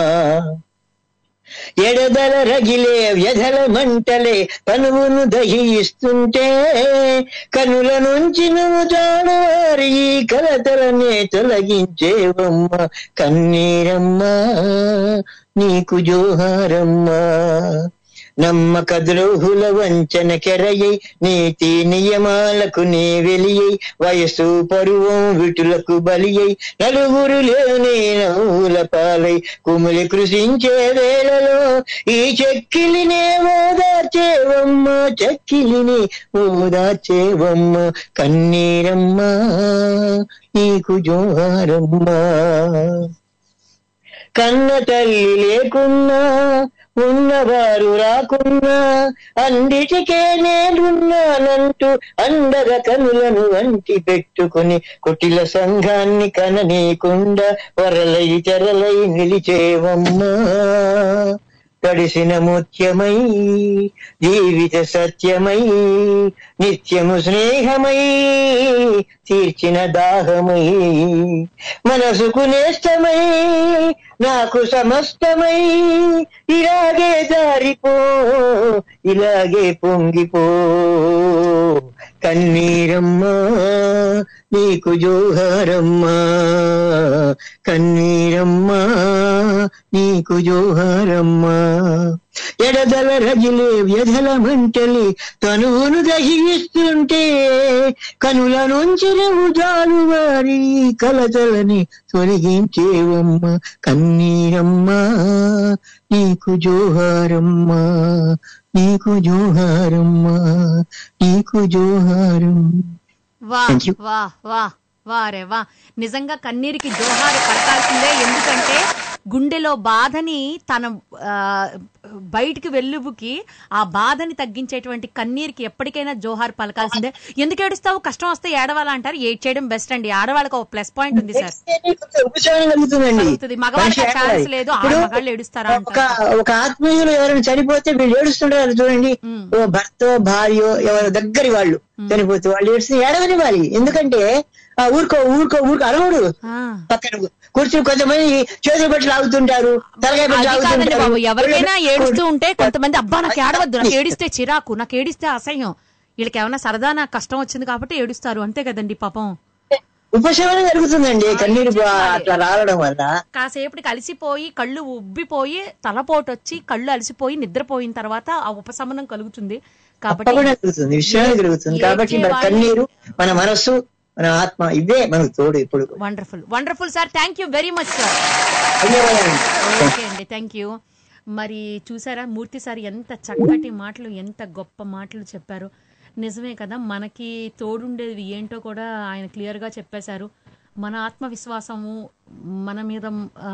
ఎడదల రగిలే వ్యధల మంటలే తనువును దహిస్తుంటే కనుల నుంచి నువ్వు జాడవారి ఈ కలతలనే తొలగించేవమ్మా కన్నీరమ్మా నీకు జోహారమ్మా నమ్మక ద్రోహుల వంచన కెరయై నీతి నియమాలకు నీ వెలియై వయసు పరువం విటులకు బలియై నలుగురు లేని నవ్వుల పాలై కుమిలి కృషించే వేళలో ఈ చెక్కిలినే ఓదార్చేవమ్మ చెక్కిలిని ఓదార్చేవమ్మ కన్నీరమ్మ నీకు జోహారమ్మా కన్న తల్లి లేకున్నా ఉన్నవారు రాకున్నా అందిటికే నేనున్నానంటూ అందర కనులను వంటి పెట్టుకుని కుటిల సంఘాన్ని కననీకుండా వరలై తెరలై నిలిచేవమ్మా తడిసిన ముత్యమై జీవిత సత్యమై నిత్యము స్నేహమై తీర్చిన దాహమై మనసుకు నేస్తమై నాకు సమస్తమై ఇలాగే దారిపో ఇలాగే పొంగిపో కన్నీరమ్మా నీకు జోహారమ్మా కన్నీరమ్మా నీకు జోహారమ్మా ఎడదల రగిలే వ్యధల మంటలి తనువును దహిస్తుంటే కనుల నుంచి నువ్వు జాలువారి కలతలని తొలగించేవమ్మ కన్నీరమ్మా నీకు జోహారమ్మా నీకు జోహారమ్మా నీకు జోహారం వా Thank you. వా వా వారే వా నిజంగా కన్నీరికి జోహారు పడకాల్సిందే ఎందుకంటే గుండెలో బాధని తన ఆ, బయటికి వెల్లుబుకి ఆ బాధని తగ్గించేటువంటి కన్నీరికి ఎప్పటికైనా జోహార్ పలకాల్సిందే ఎందుకు ఏడుస్తావు కష్టం వస్తే ఏడవాలా అంటారు ఏడ్ చేయడం బెస్ట్ అండి ఆడవాళ్ళకి ఒక ప్లస్ పాయింట్ ఉంది సార్ ఉపశమనం కలుగుతుందండి కలుగుతుంది. మగవాళ్ళకి ఆ మనిషి ఛాన్స్ ఏడవాలి. లేదు ఇప్పుడు ఆడమగాళ్ళు ఏడుస్తారా ఒక అంటారు ఒక ఆత్మీయులు ఎవరైనా చనిపోతే వీళ్ళు ఏడుస్తుంటారు చూడండి ఓ భర్త భార్య ఎవరు దగ్గరి వాళ్ళు చనిపోతే వాళ్ళు ఏడుస్తుంది ఏడవనివ్వాలి ఎందుకంటే ఆ ఊరుకో ఊరుకో ఊరుకో అరవడు పక్కన కూర్చుని కొంతమంది చేతులు బట్టి లాగుతుంటారు తలకాయ బట్టి అది కాదండి బాబు ఎవరికైనా లాగుతుంటారు ఏడుస్తూ ఉంటే కొంతమంది అబ్బా నాకు ఏడవద్దు నాకు ఏడిస్తే చిరాకు నాకు ఏడిస్తే అసహ్యం వీళ్ళకి ఏమైనా సరదా నాకు కష్టం వచ్చింది కాబట్టి ఏడుస్తారు అంతే కదండి పాపం ఉపశమనం జరుగుతుందండి కన్నీరు బా- అట్లా రావడం వల్ల కాసేపటికి అలసిపోయి కళ్ళు ఉబ్బిపోయి తలపోటు వచ్చి కళ్ళు అలసిపోయి నిద్రపోయిన తర్వాత ఆ ఉపశమనం కలుగుతుంది తప్పకుండా జరుగుతుంది విశ్రాంతి జరుగుతుంది కాబట్టి మన కన్నీరు మన మనస్సు మన ఆత్మ ఇవే మనకు తోడు ఇప్పుడు wonderful wonderful sir thank you very much sir ధన్యవాదాలు ఓకే అండి థ్యాంక్ యూ మరి చూసారా మూర్తి సార్ ఎంత చక్కటి మాటలు ఎంత గొప్ప మాటలు చెప్పారు నిజమే కదా మనకి తోడుండేది ఏంటో కూడా ఆయన క్లియర్గా చెప్పేశారు మన ఆత్మవిశ్వాసము మన మీద ఆ,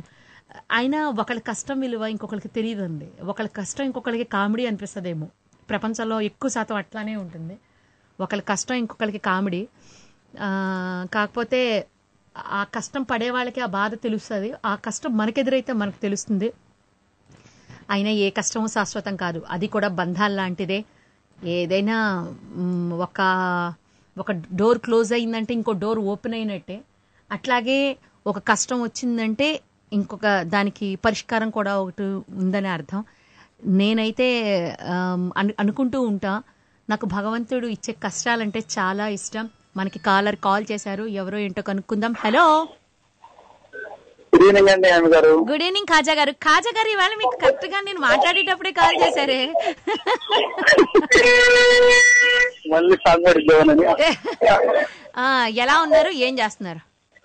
అయినా ఒకళ్ళ కష్టం విలువ ఇంకొకరికి తెలియదండి ఒకళ్ళ కష్టం ఇంకొకరికి కామెడీ అనిపిస్తుందేమో ప్రపంచంలో ఎక్కువ శాతం అట్లానే ఉంటుంది ఒకళ్ళ కష్టం ఇంకొకరికి కామెడీ ఆ, కాకపోతే ఆ కష్టం పడే వాళ్ళకి ఆ బాధ తెలుస్తుంది ఆ కష్టం మనకెదురైతే మనకు తెలుస్తుంది అయినా ఏ కష్టము శాశ్వతం కాదు అది కూడా బంధాలు లాంటిదే ఏదైనా మ్, ఒక ఒక డోర్ క్లోజ్ అయిందంటే ఇంకో డోర్ ఓపెన్ అయినట్టే అట్లాగే ఒక కష్టం వచ్చిందంటే ఇంకొక దానికి పరిష్కారం కూడా ఒకటి ఉందని అర్థం నేనైతే ఆమ్, అను- అనుకుంటూ ఉంటా నాకు భగవంతుడు ఇచ్చే కష్టాలంటే చాలా ఇష్టం మనకి కాలర్ కాల్ చేశారు ఎవరో ఏంటో కనుక్కుందాం హలో గుడ్ ఈవినింగ్ అండి ఆమె గారు గుడ్ ఈవినింగ్ ఖాజా గారు ఖాజా గారు ఇవాళ మీకు కరెక్ట్ గా నేను మాట్లాడేటప్పుడే కాల్ చేశారే మళ్ళీ సాంగ్ పడిద్దామని ఆ, ఎలా ఉన్నారు ఏం చేస్తున్నారు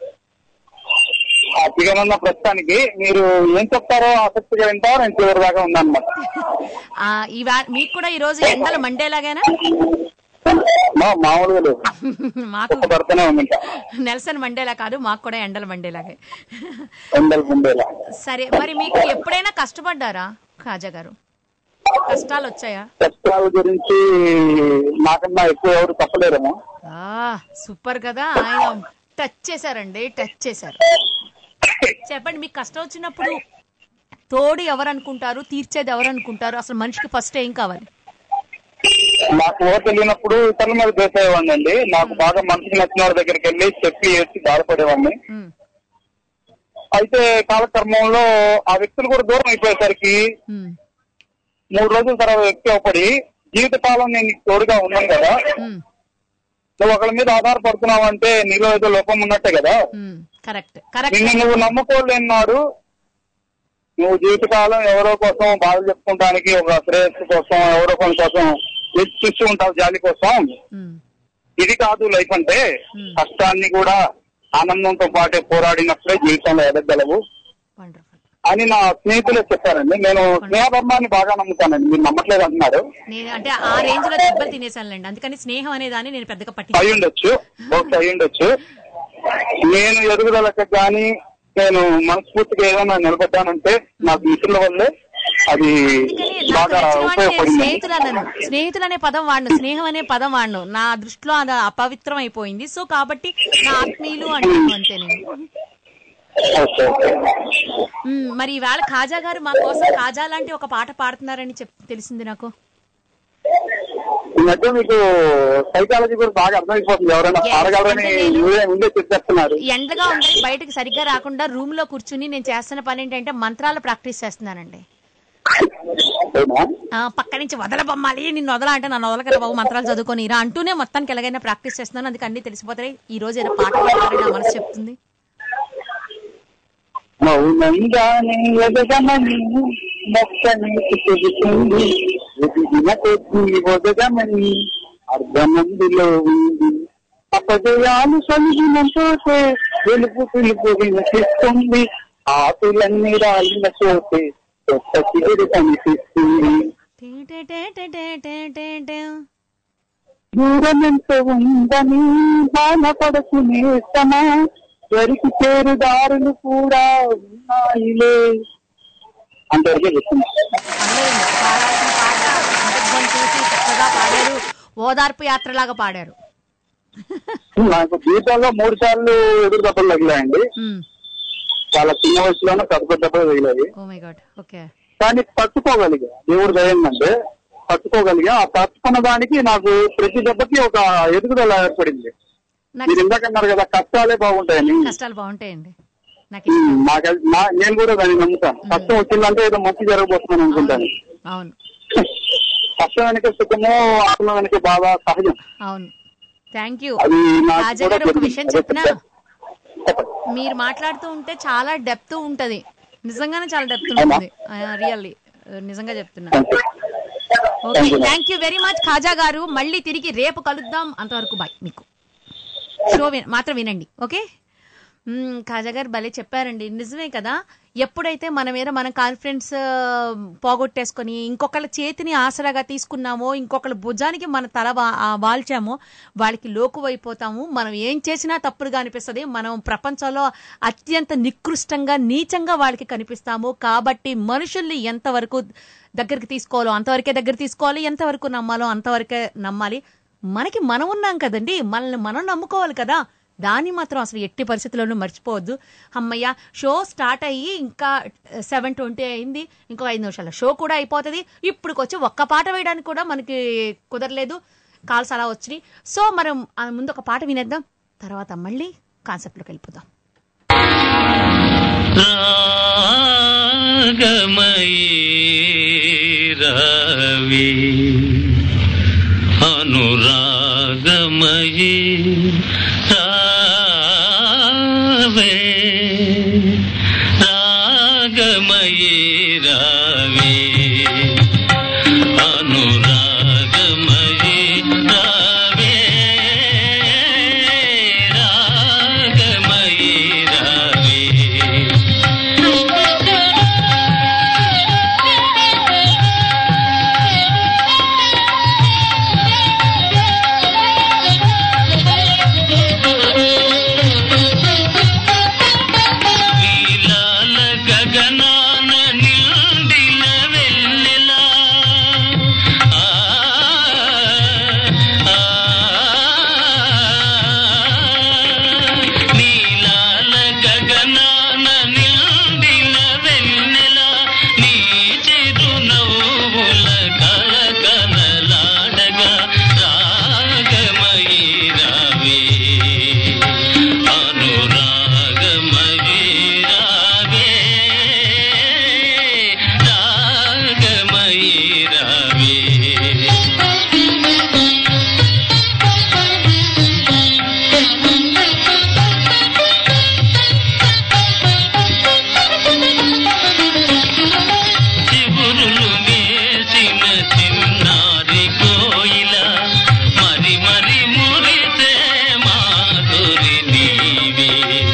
హ్యాపీగా ఉన్న ప్రస్తుతానికి మీరు ఏం చెప్తారో ఆసక్తిగా వింటారో నేను చివరి దాకా ఉన్నానమాట ఆ, ఇవా మీకు కూడా ఈ రోజు ఎండలు మండేలాగేనా మా మామూలుగా లేదు మాకు ఒక్క భర్తనే ఉంది ఇంకా నెల్సన్ మండేలా కాదు మాకు కూడా ఎండలు మండేలాగే ఎండలు ముందేలా సరే మరి మీకు ఎప్పుడైనా కష్టపడ్డారా ఖాజా గారు కష్టాలు వచ్చాయా కష్టాల గురించి నాకన్నా ఎక్కువ ఎవరు తప్పలేరేమో ఆ సూపర్ కదా ఆయన టచ్ చేశారండి టచ్ చేశారు చెప్పండి మీకు కష్టం వచ్చినప్పుడు తోడు ఎవరు అనుకుంటారు తీర్చేది ఎవరు అనుకుంటారు అసలు మనిషికి ఫస్ట్ ఏం కావాలి నాకు ఓ తెలియనప్పుడు ఇతరుల మీద చేసేవాడిని అండి నాకు బాగా మనసుకు నచ్చిన వాళ్ళ దగ్గరికి వెళ్ళి చెప్పి వేసి బాధపడేవాడిని ఉమ్, అయితే కాలక్రమంలో ఆ వ్యక్తులు కూడా దూరం అయిపోయేసరికి ఉమ్, మూడు రోజుల తర్వాత వ్యక్తి ఒకటి జీవితకాలం నేను నీకు తోడుగా ఉన్నాను కదా ఉమ్, నువ్వు ఒకళ్ళ మీద ఆధారపడుతున్నావు అంటే నీలో ఏదో లోపం ఉన్నట్టే కదా ఉమ్, కరెక్ట్ కరెక్ట్ నిన్ను నువ్వు నమ్ముకోలేని నాడు నువ్వు జీవితకాలం ఎవరో కోసం బాధ చెప్పుకోవడానికి ఒక శ్రేయస్సు కోసం ఎవరో కొన్ని కోసం ఎదురు చూస్తూ ఉంటావు జాలి కోసం ఉమ్, ఇది కాదు లైఫ్ అంటే కష్టాన్ని కూడా ఆనందంతో పాటే పోరాడినప్పుడే జీవితంలో ఎదగలవు వండర్ఫుల్ అని నా స్నేహితులే చెప్పారండి నేను స్నేహధర్మాన్ని బాగా నమ్ముతానండి మీరు నమ్మట్లేదు అంటున్నారు నేను అంటే ఆ రేంజ్ లో దెబ్బలు తినేసానులేండి అందుకని స్నేహం అనే దాన్ని నేను పెద్దగా అయి పట్టి ఉండొచ్చు బహుశా అయి ఉండొచ్చు నేను ఎదుగుదలకు కానీ నేను మనస్ఫూర్తిగా ఏదైనా నిలబడ్డానంటే నాకు మిత్రుల వల్లే అది నాకు బాగా నచ్చిన వాడిని నేను ఉపయోగపడింది స్నేహితులు అన్నాను స్నేహితులు అనే పదం వాడను స్నేహం అనే పదం వాడను నా దృష్టిలో అది అపవిత్రం అయిపోయింది సో కాబట్టి నా ఆత్మీయులు అంటాను అంతే నేను ఓకే, ఓకే. మ్మ్, మరి ఈవేళ ఖాజా గారు మా కోసం ఖాజా లాంటి ఒక పాట పాడుతున్నారని చెప్ తెలిసింది నాకు ఈ మధ్య మీకు సైకాలజీ కూడా బాగా అర్థమైపోతుంది ఎవరైనా Yes, పాడగలరని అంటే నేను- మీరే ముందే చెప్పేస్తున్నారు ఎండగా ఉందని బయటకు సరిగ్గా రాకుండా రూమ్ లో కూర్చుని నేను చేస్తున్న పని ఏంటంటే మంత్రాలు ప్రాక్టీస్ చేస్తున్నానండి అవునా? ఆ, పక్క నుంచి వదల బొమ్మాలి నిన్ను వదల అంటే నన్ను వదలకరా బాబు మంత్రాలు చదువుకొని రా అంటూనే మొత్తానికి ఎలాగైనా ప్రాక్టీస్ చేస్తున్నాను అందుకు అన్ని తెలిసిపోతాయి ఈ రోజు ఏదో పాట పాడతారని నా మనసు చెప్తుంది మౌనంగానే ఎదగమని మొక్క నీకు చెబుతుంది ఎదిగిన కొద్ది ఒదగమని అర్ధమందిలో ఉంది అపజయాలు సలిగిన చోటే వెలుపు పిలుపు వినిపిస్తుంది ఆకులన్నీ రాలిన చోటే కొత్త తీరు కనిపిస్తుంది టే టే టే టే టే టే టే టే. దూరం ఎంత ఉందని బాధపడకు నేస్తమా దరికి చేరు దారులు కూడా ఉన్నాయిలే అంతవరకే చెప్తున్నా పర్లేదండి. పాడాల్సిన పాట సందర్భం చూసి చక్కగా పాడారు ఓదార్పు యాత్రలాగా పాడారు నాకు జీవితంలో మూడు సార్లు ఎదురు దెబ్బలు తగిలాయండి మ్మ్. చాలా చిన్న వయసులోనే పెద్ద పెద్ద దెబ్బలు తగిలాయి ఓ మై గాడ్ ఓకే కానీ తట్టుకోగలిగా దేవుడు దయండి తట్టుకోగలిగా ఆ తట్టుకున్న దానికి నాకు ప్రతి దెబ్బకి ఒక ఎదుగుదల ఏర్పడింది నాకు మీరు ఇందాక అన్నారు కదా కష్టాలే బాగుంటాయని కష్టాలు బాగుంటాయండి నాకు ఉమ్, ఇష్టం. నాకు అది- నా- నేను కూడా దాన్ని నమ్ముతాను కష్టం వచ్చిందంటే ఏదో మంచి జరగబోతుందని అనుకుంటాను అవును కష్టం వెనక సుఖము ఆత్మ వెనక బాధ సహజం అవును థ్యాంక్ యూ అది నాకు రాజా కూడా గారు ఒక తెలియదు. విషయం అదే చెప్పినా చెప్పండి. మీరు మాట్లాడుతూ ఉంటే చాలా డెప్త్ ఉంటది నిజంగానే చాలా డెప్త్ ఉంటుంది రియల్లీ నిజంగా చెప్తున్నా okay thank you very much Khaja గారు మళ్ళీ తిరిగి రేపు కలుద్దాం అంతవరకు బాయ్ మీకు షో విన- మాత్రం వినండి ఓకే మ్మ్, ఖాజా గారు భలే చెప్పారండి నిజమే కదా ఎప్పుడైతే మన మీద మన కాన్ఫిడెన్స్ పోగొట్టేసుకొని ఇంకొకళ్ళ చేతిని ఆసరాగా తీసుకున్నామో ఇంకొకళ్ళ భుజానికి మన తల వా- ఆ వాల్చామో వాళ్ళకి లోకువైపోతాము మనం ఏం చేసినా తప్పుడుగా అనిపిస్తుంది మనం ప్రపంచంలో అత్యంత నికృష్టంగా నీచంగా వాళ్ళకి కనిపిస్తాము కాబట్టి మనుషుల్ని ఎంతవరకు దగ్గరికి తీసుకోవాలో అంతవరకే దగ్గర తీసుకోవాలి ఎంతవరకు నమ్మాలో అంతవరకే నమ్మాలి మనకి మనం ఉన్నాం కదండి మనల్ని మనం నమ్ముకోవాలి కదా దాన్ని మాత్రం అసలు ఎట్టి పరిస్థితుల్లోనూ మర్చిపోవద్దు అమ్మయ్య షో స్టార్ట్ అయ్యి ఇంకా సెవెన్ ట్వంటీ అయింది ఇంకో ఐదు నిమిషాల షో కూడా అయిపోతుంది ఇప్పుడుకొచ్చి ఒక్క పాట వేయడానికి కూడా మనకి కుదరలేదు కాల్స్ అలా వచ్చినాయి సో మనం ఆ ముందు ఒక పాట వినేద్దాం తర్వాత మళ్ళీ కాన్సెప్ట్లోకి వెళ్ళిపోదాం రాగమయీ రాగమయీ రావే అనురాగమయీ రావే రాగమయీ రావే నీలాల గగనాన నిండిన వెన్నెలా ఆ, ఆ, నీలాల గగనాన నిండిన వెన్నెలా నీ చిరునవ్వుల కలకలలాడగా రాగమయీ రావే అనురాగమయీ రావే రాగమయీ రావే చిగురులు వేసిన చిన్నారి కోయిల మరి మరి మురిసే మాధురి నీవే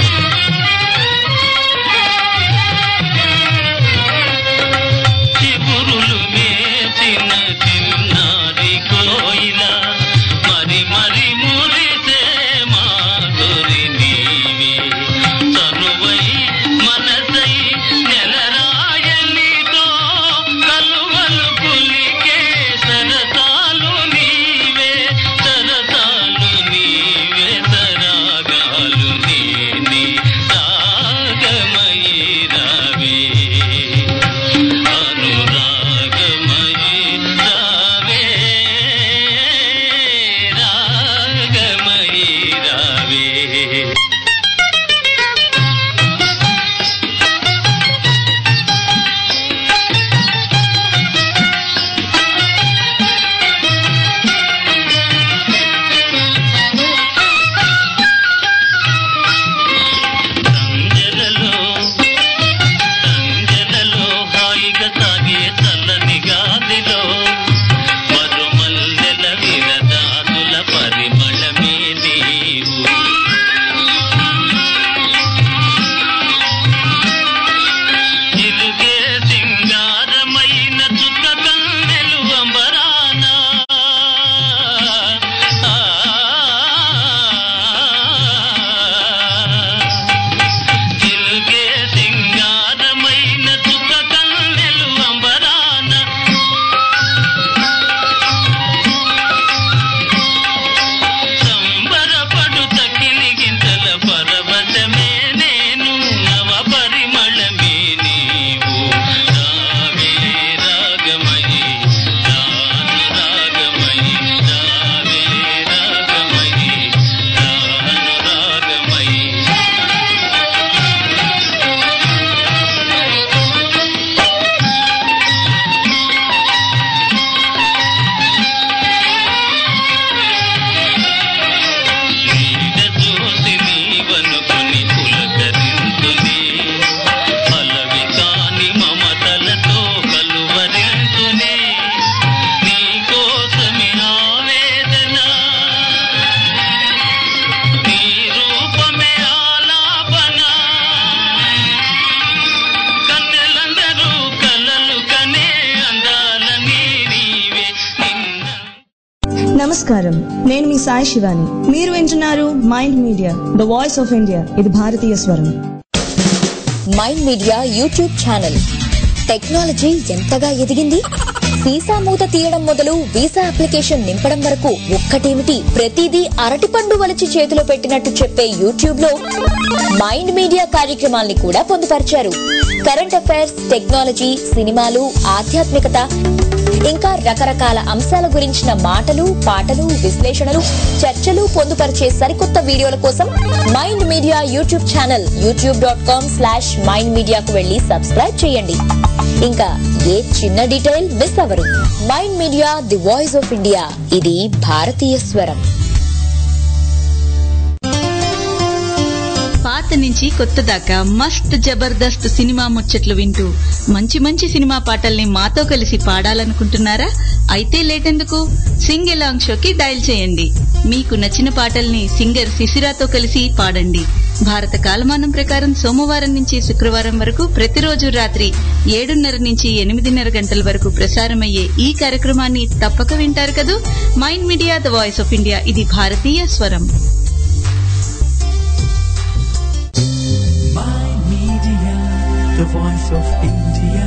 చిగురులు వేసిన చిన్నారి కోయిల మరి మరి మురిసే మాధురి నీవే తనువై మనసై నెలరాయనితో కలువలు పులికే సరసాలు నీవే సరసాలు నీవే సరాగాలు నేనే రాగమయీ రావే అనురాగమయీ రావే రాగమయీ రావే సంజలలో సంజలలో హాయిగా సాగే చల్లని గాదిలో మరుమల్లెల విరదాదుల పరిమళమే నీవు చిలుగే సింగారమైన చుక్క కన్నెలు అంబరానా చిలుగే సింగారమైన చుక్క కన్నెలు అంబరాన సంబరపడు తకిలి గింతల పరవశమే నేను నవ పరిమళమే నీవు రావే రాగమయి రాను రాగమయి రావే రాగమయి రాను రాగమయి నీడ చూసి నీవనుకుని పులకరింతుని పలవి కాని మమతలతో కలువరింతుని నీ కోసమే ఆవేదన నీ రూపమే ఆలాపన కన్నెలందరూ కలలు కనే అందాలని నీవే నిన్న నమస్కారం నేను మీ సాయి శివాని మీరు వింటున్నారు Mind Media the voice of India ఇది భారతీయ స్వరం Mind Media YouTube channel technology ఎంతగా ఎదిగింది వీసా మూత తీయడం మొదలు వీసా అప్లికేషన్ నింపడం వరకు ఒక్కటేమిటి ప్రతిదీ అరటిపండు వలిచి చేతిలో పెట్టినట్టు చెప్పే యూట్యూబ్ లో మైండ్ మీడియా కార్యక్రమాల్ని కూడా పొందుపరిచారు కరెంట్ అఫైర్స్ టెక్నాలజీ సినిమాలు ఆధ్యాత్మికత ఇంకా రకరకాల అంశాల గురించిన మాటలు పాటలు విశ్లేషణలు చర్చలు పొందుపరిచే సరికొత్త వీడియోల కోసం Mind Media YouTube channel YouTube dot com slash Mind మీడియాకు వెళ్లి సబ్స్క్రైబ్ చేయండి ఇంకా ఏ చిన్న డీటెయిల్ మిస్ అవరు Mind Media the voice of India ఇది భారతీయ స్వరం పాత నుంచి కొత్త దాకా మస్త్ జబర్దస్త్ సినిమా ముచ్చట్లు వింటూ మంచి మంచి సినిమా పాటల్ని మాతో కలిసి పాడాలనుకుంటున్నారా అయితే లేటెందుకు సింగ్ ఎలాంగ్ షోకి డయల్ చేయండి మీకు నచ్చిన పాటల్ని సింగర్ శిశిరాతో కలిసి పాడండి భారత కాలమానం ప్రకారం సోమవారం నుంచి శుక్రవారం వరకు ప్రతిరోజు రాత్రి ఏడున్నర నుంచి ఎనిమిదిన్నర గంటల వరకు ప్రసారమయ్యే ఈ కార్యక్రమాన్ని తప్పక వింటారు కదూ Mind Media the voice of India ఇది భారతీయ స్వరం Media, the voice of India.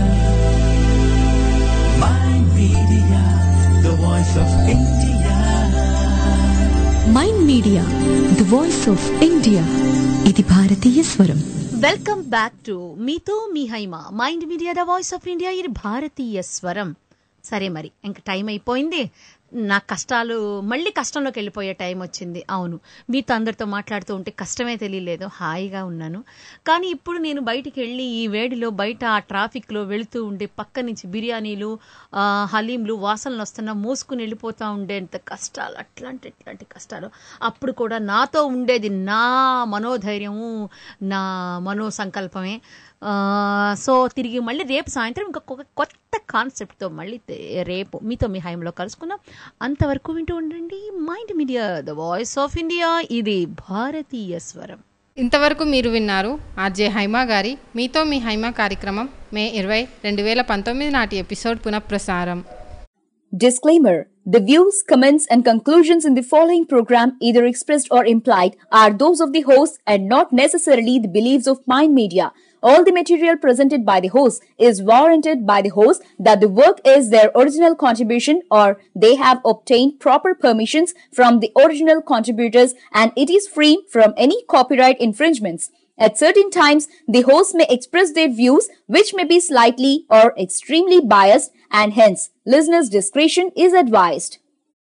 My media, the voice of India. Mind Media the voice of India ఇది భారతీయ స్వరం వెల్కమ్ బ్యాక్ టు మీతో మీ Haima Mind Media the voice of India ఇది భారతీయ స్వరం సరే మరి ఇంక టైం అయిపోయింది నా కష్టాలు మళ్ళీ కష్టంలోకి వెళ్ళిపోయే టైం వచ్చింది అవును మీతో అందరితో మాట్లాడుతూ ఉంటే కష్టమే తెలియలేదు హాయిగా ఉన్నాను కానీ ఇప్పుడు నేను బయటికి వెళ్ళి ఈ వేడిలో బయట ఆ ట్రాఫిక్లో వెళుతూ ఉండే పక్క నుంచి బిర్యానీలు ఆ, హలీంలు వాసనలు వస్తున్నా మోసుకుని వెళ్ళిపోతూ ఉండేంత కష్టాలు అట్లాంటి ఇట్లాంటి కష్టాలు అప్పుడు కూడా నాతో ఉండేది నా మనోధైర్యము నా మనో సంకల్పమే ఆ, సో తిరిగి మళ్ళీ రేపు సాయంత్రం ఇంకొక కొత్త కాన్సెప్ట్తో మళ్ళీ తే- రేపు మీతో మీ హైంలో కలుసుకుందాం అంతవరకు వింటూ ఉండండి Mind Media the voice of India ఇది భారతీయ స్వరం ఇంతవరకు మీరు విన్నారు ఆర్జే హైమా గారి మీతో మీ హైమా కార్యక్రమం మే ఇరవై రెండు వేల పంతొమ్మిది నాటి ఎపిసోడ్ పునఃప్రసారం Disclaimer The views, comments, and conclusions in the following program, either expressed or implied, are those of the host and not necessarily the beliefs of Mind Media. All the material presented by the host is warranted by the host that the work is their original contribution or they have obtained proper permissions from the original contributors and it is free from any copyright infringements. At certain times, the host may express their views which may be slightly or extremely biased and hence listeners' discretion is advised.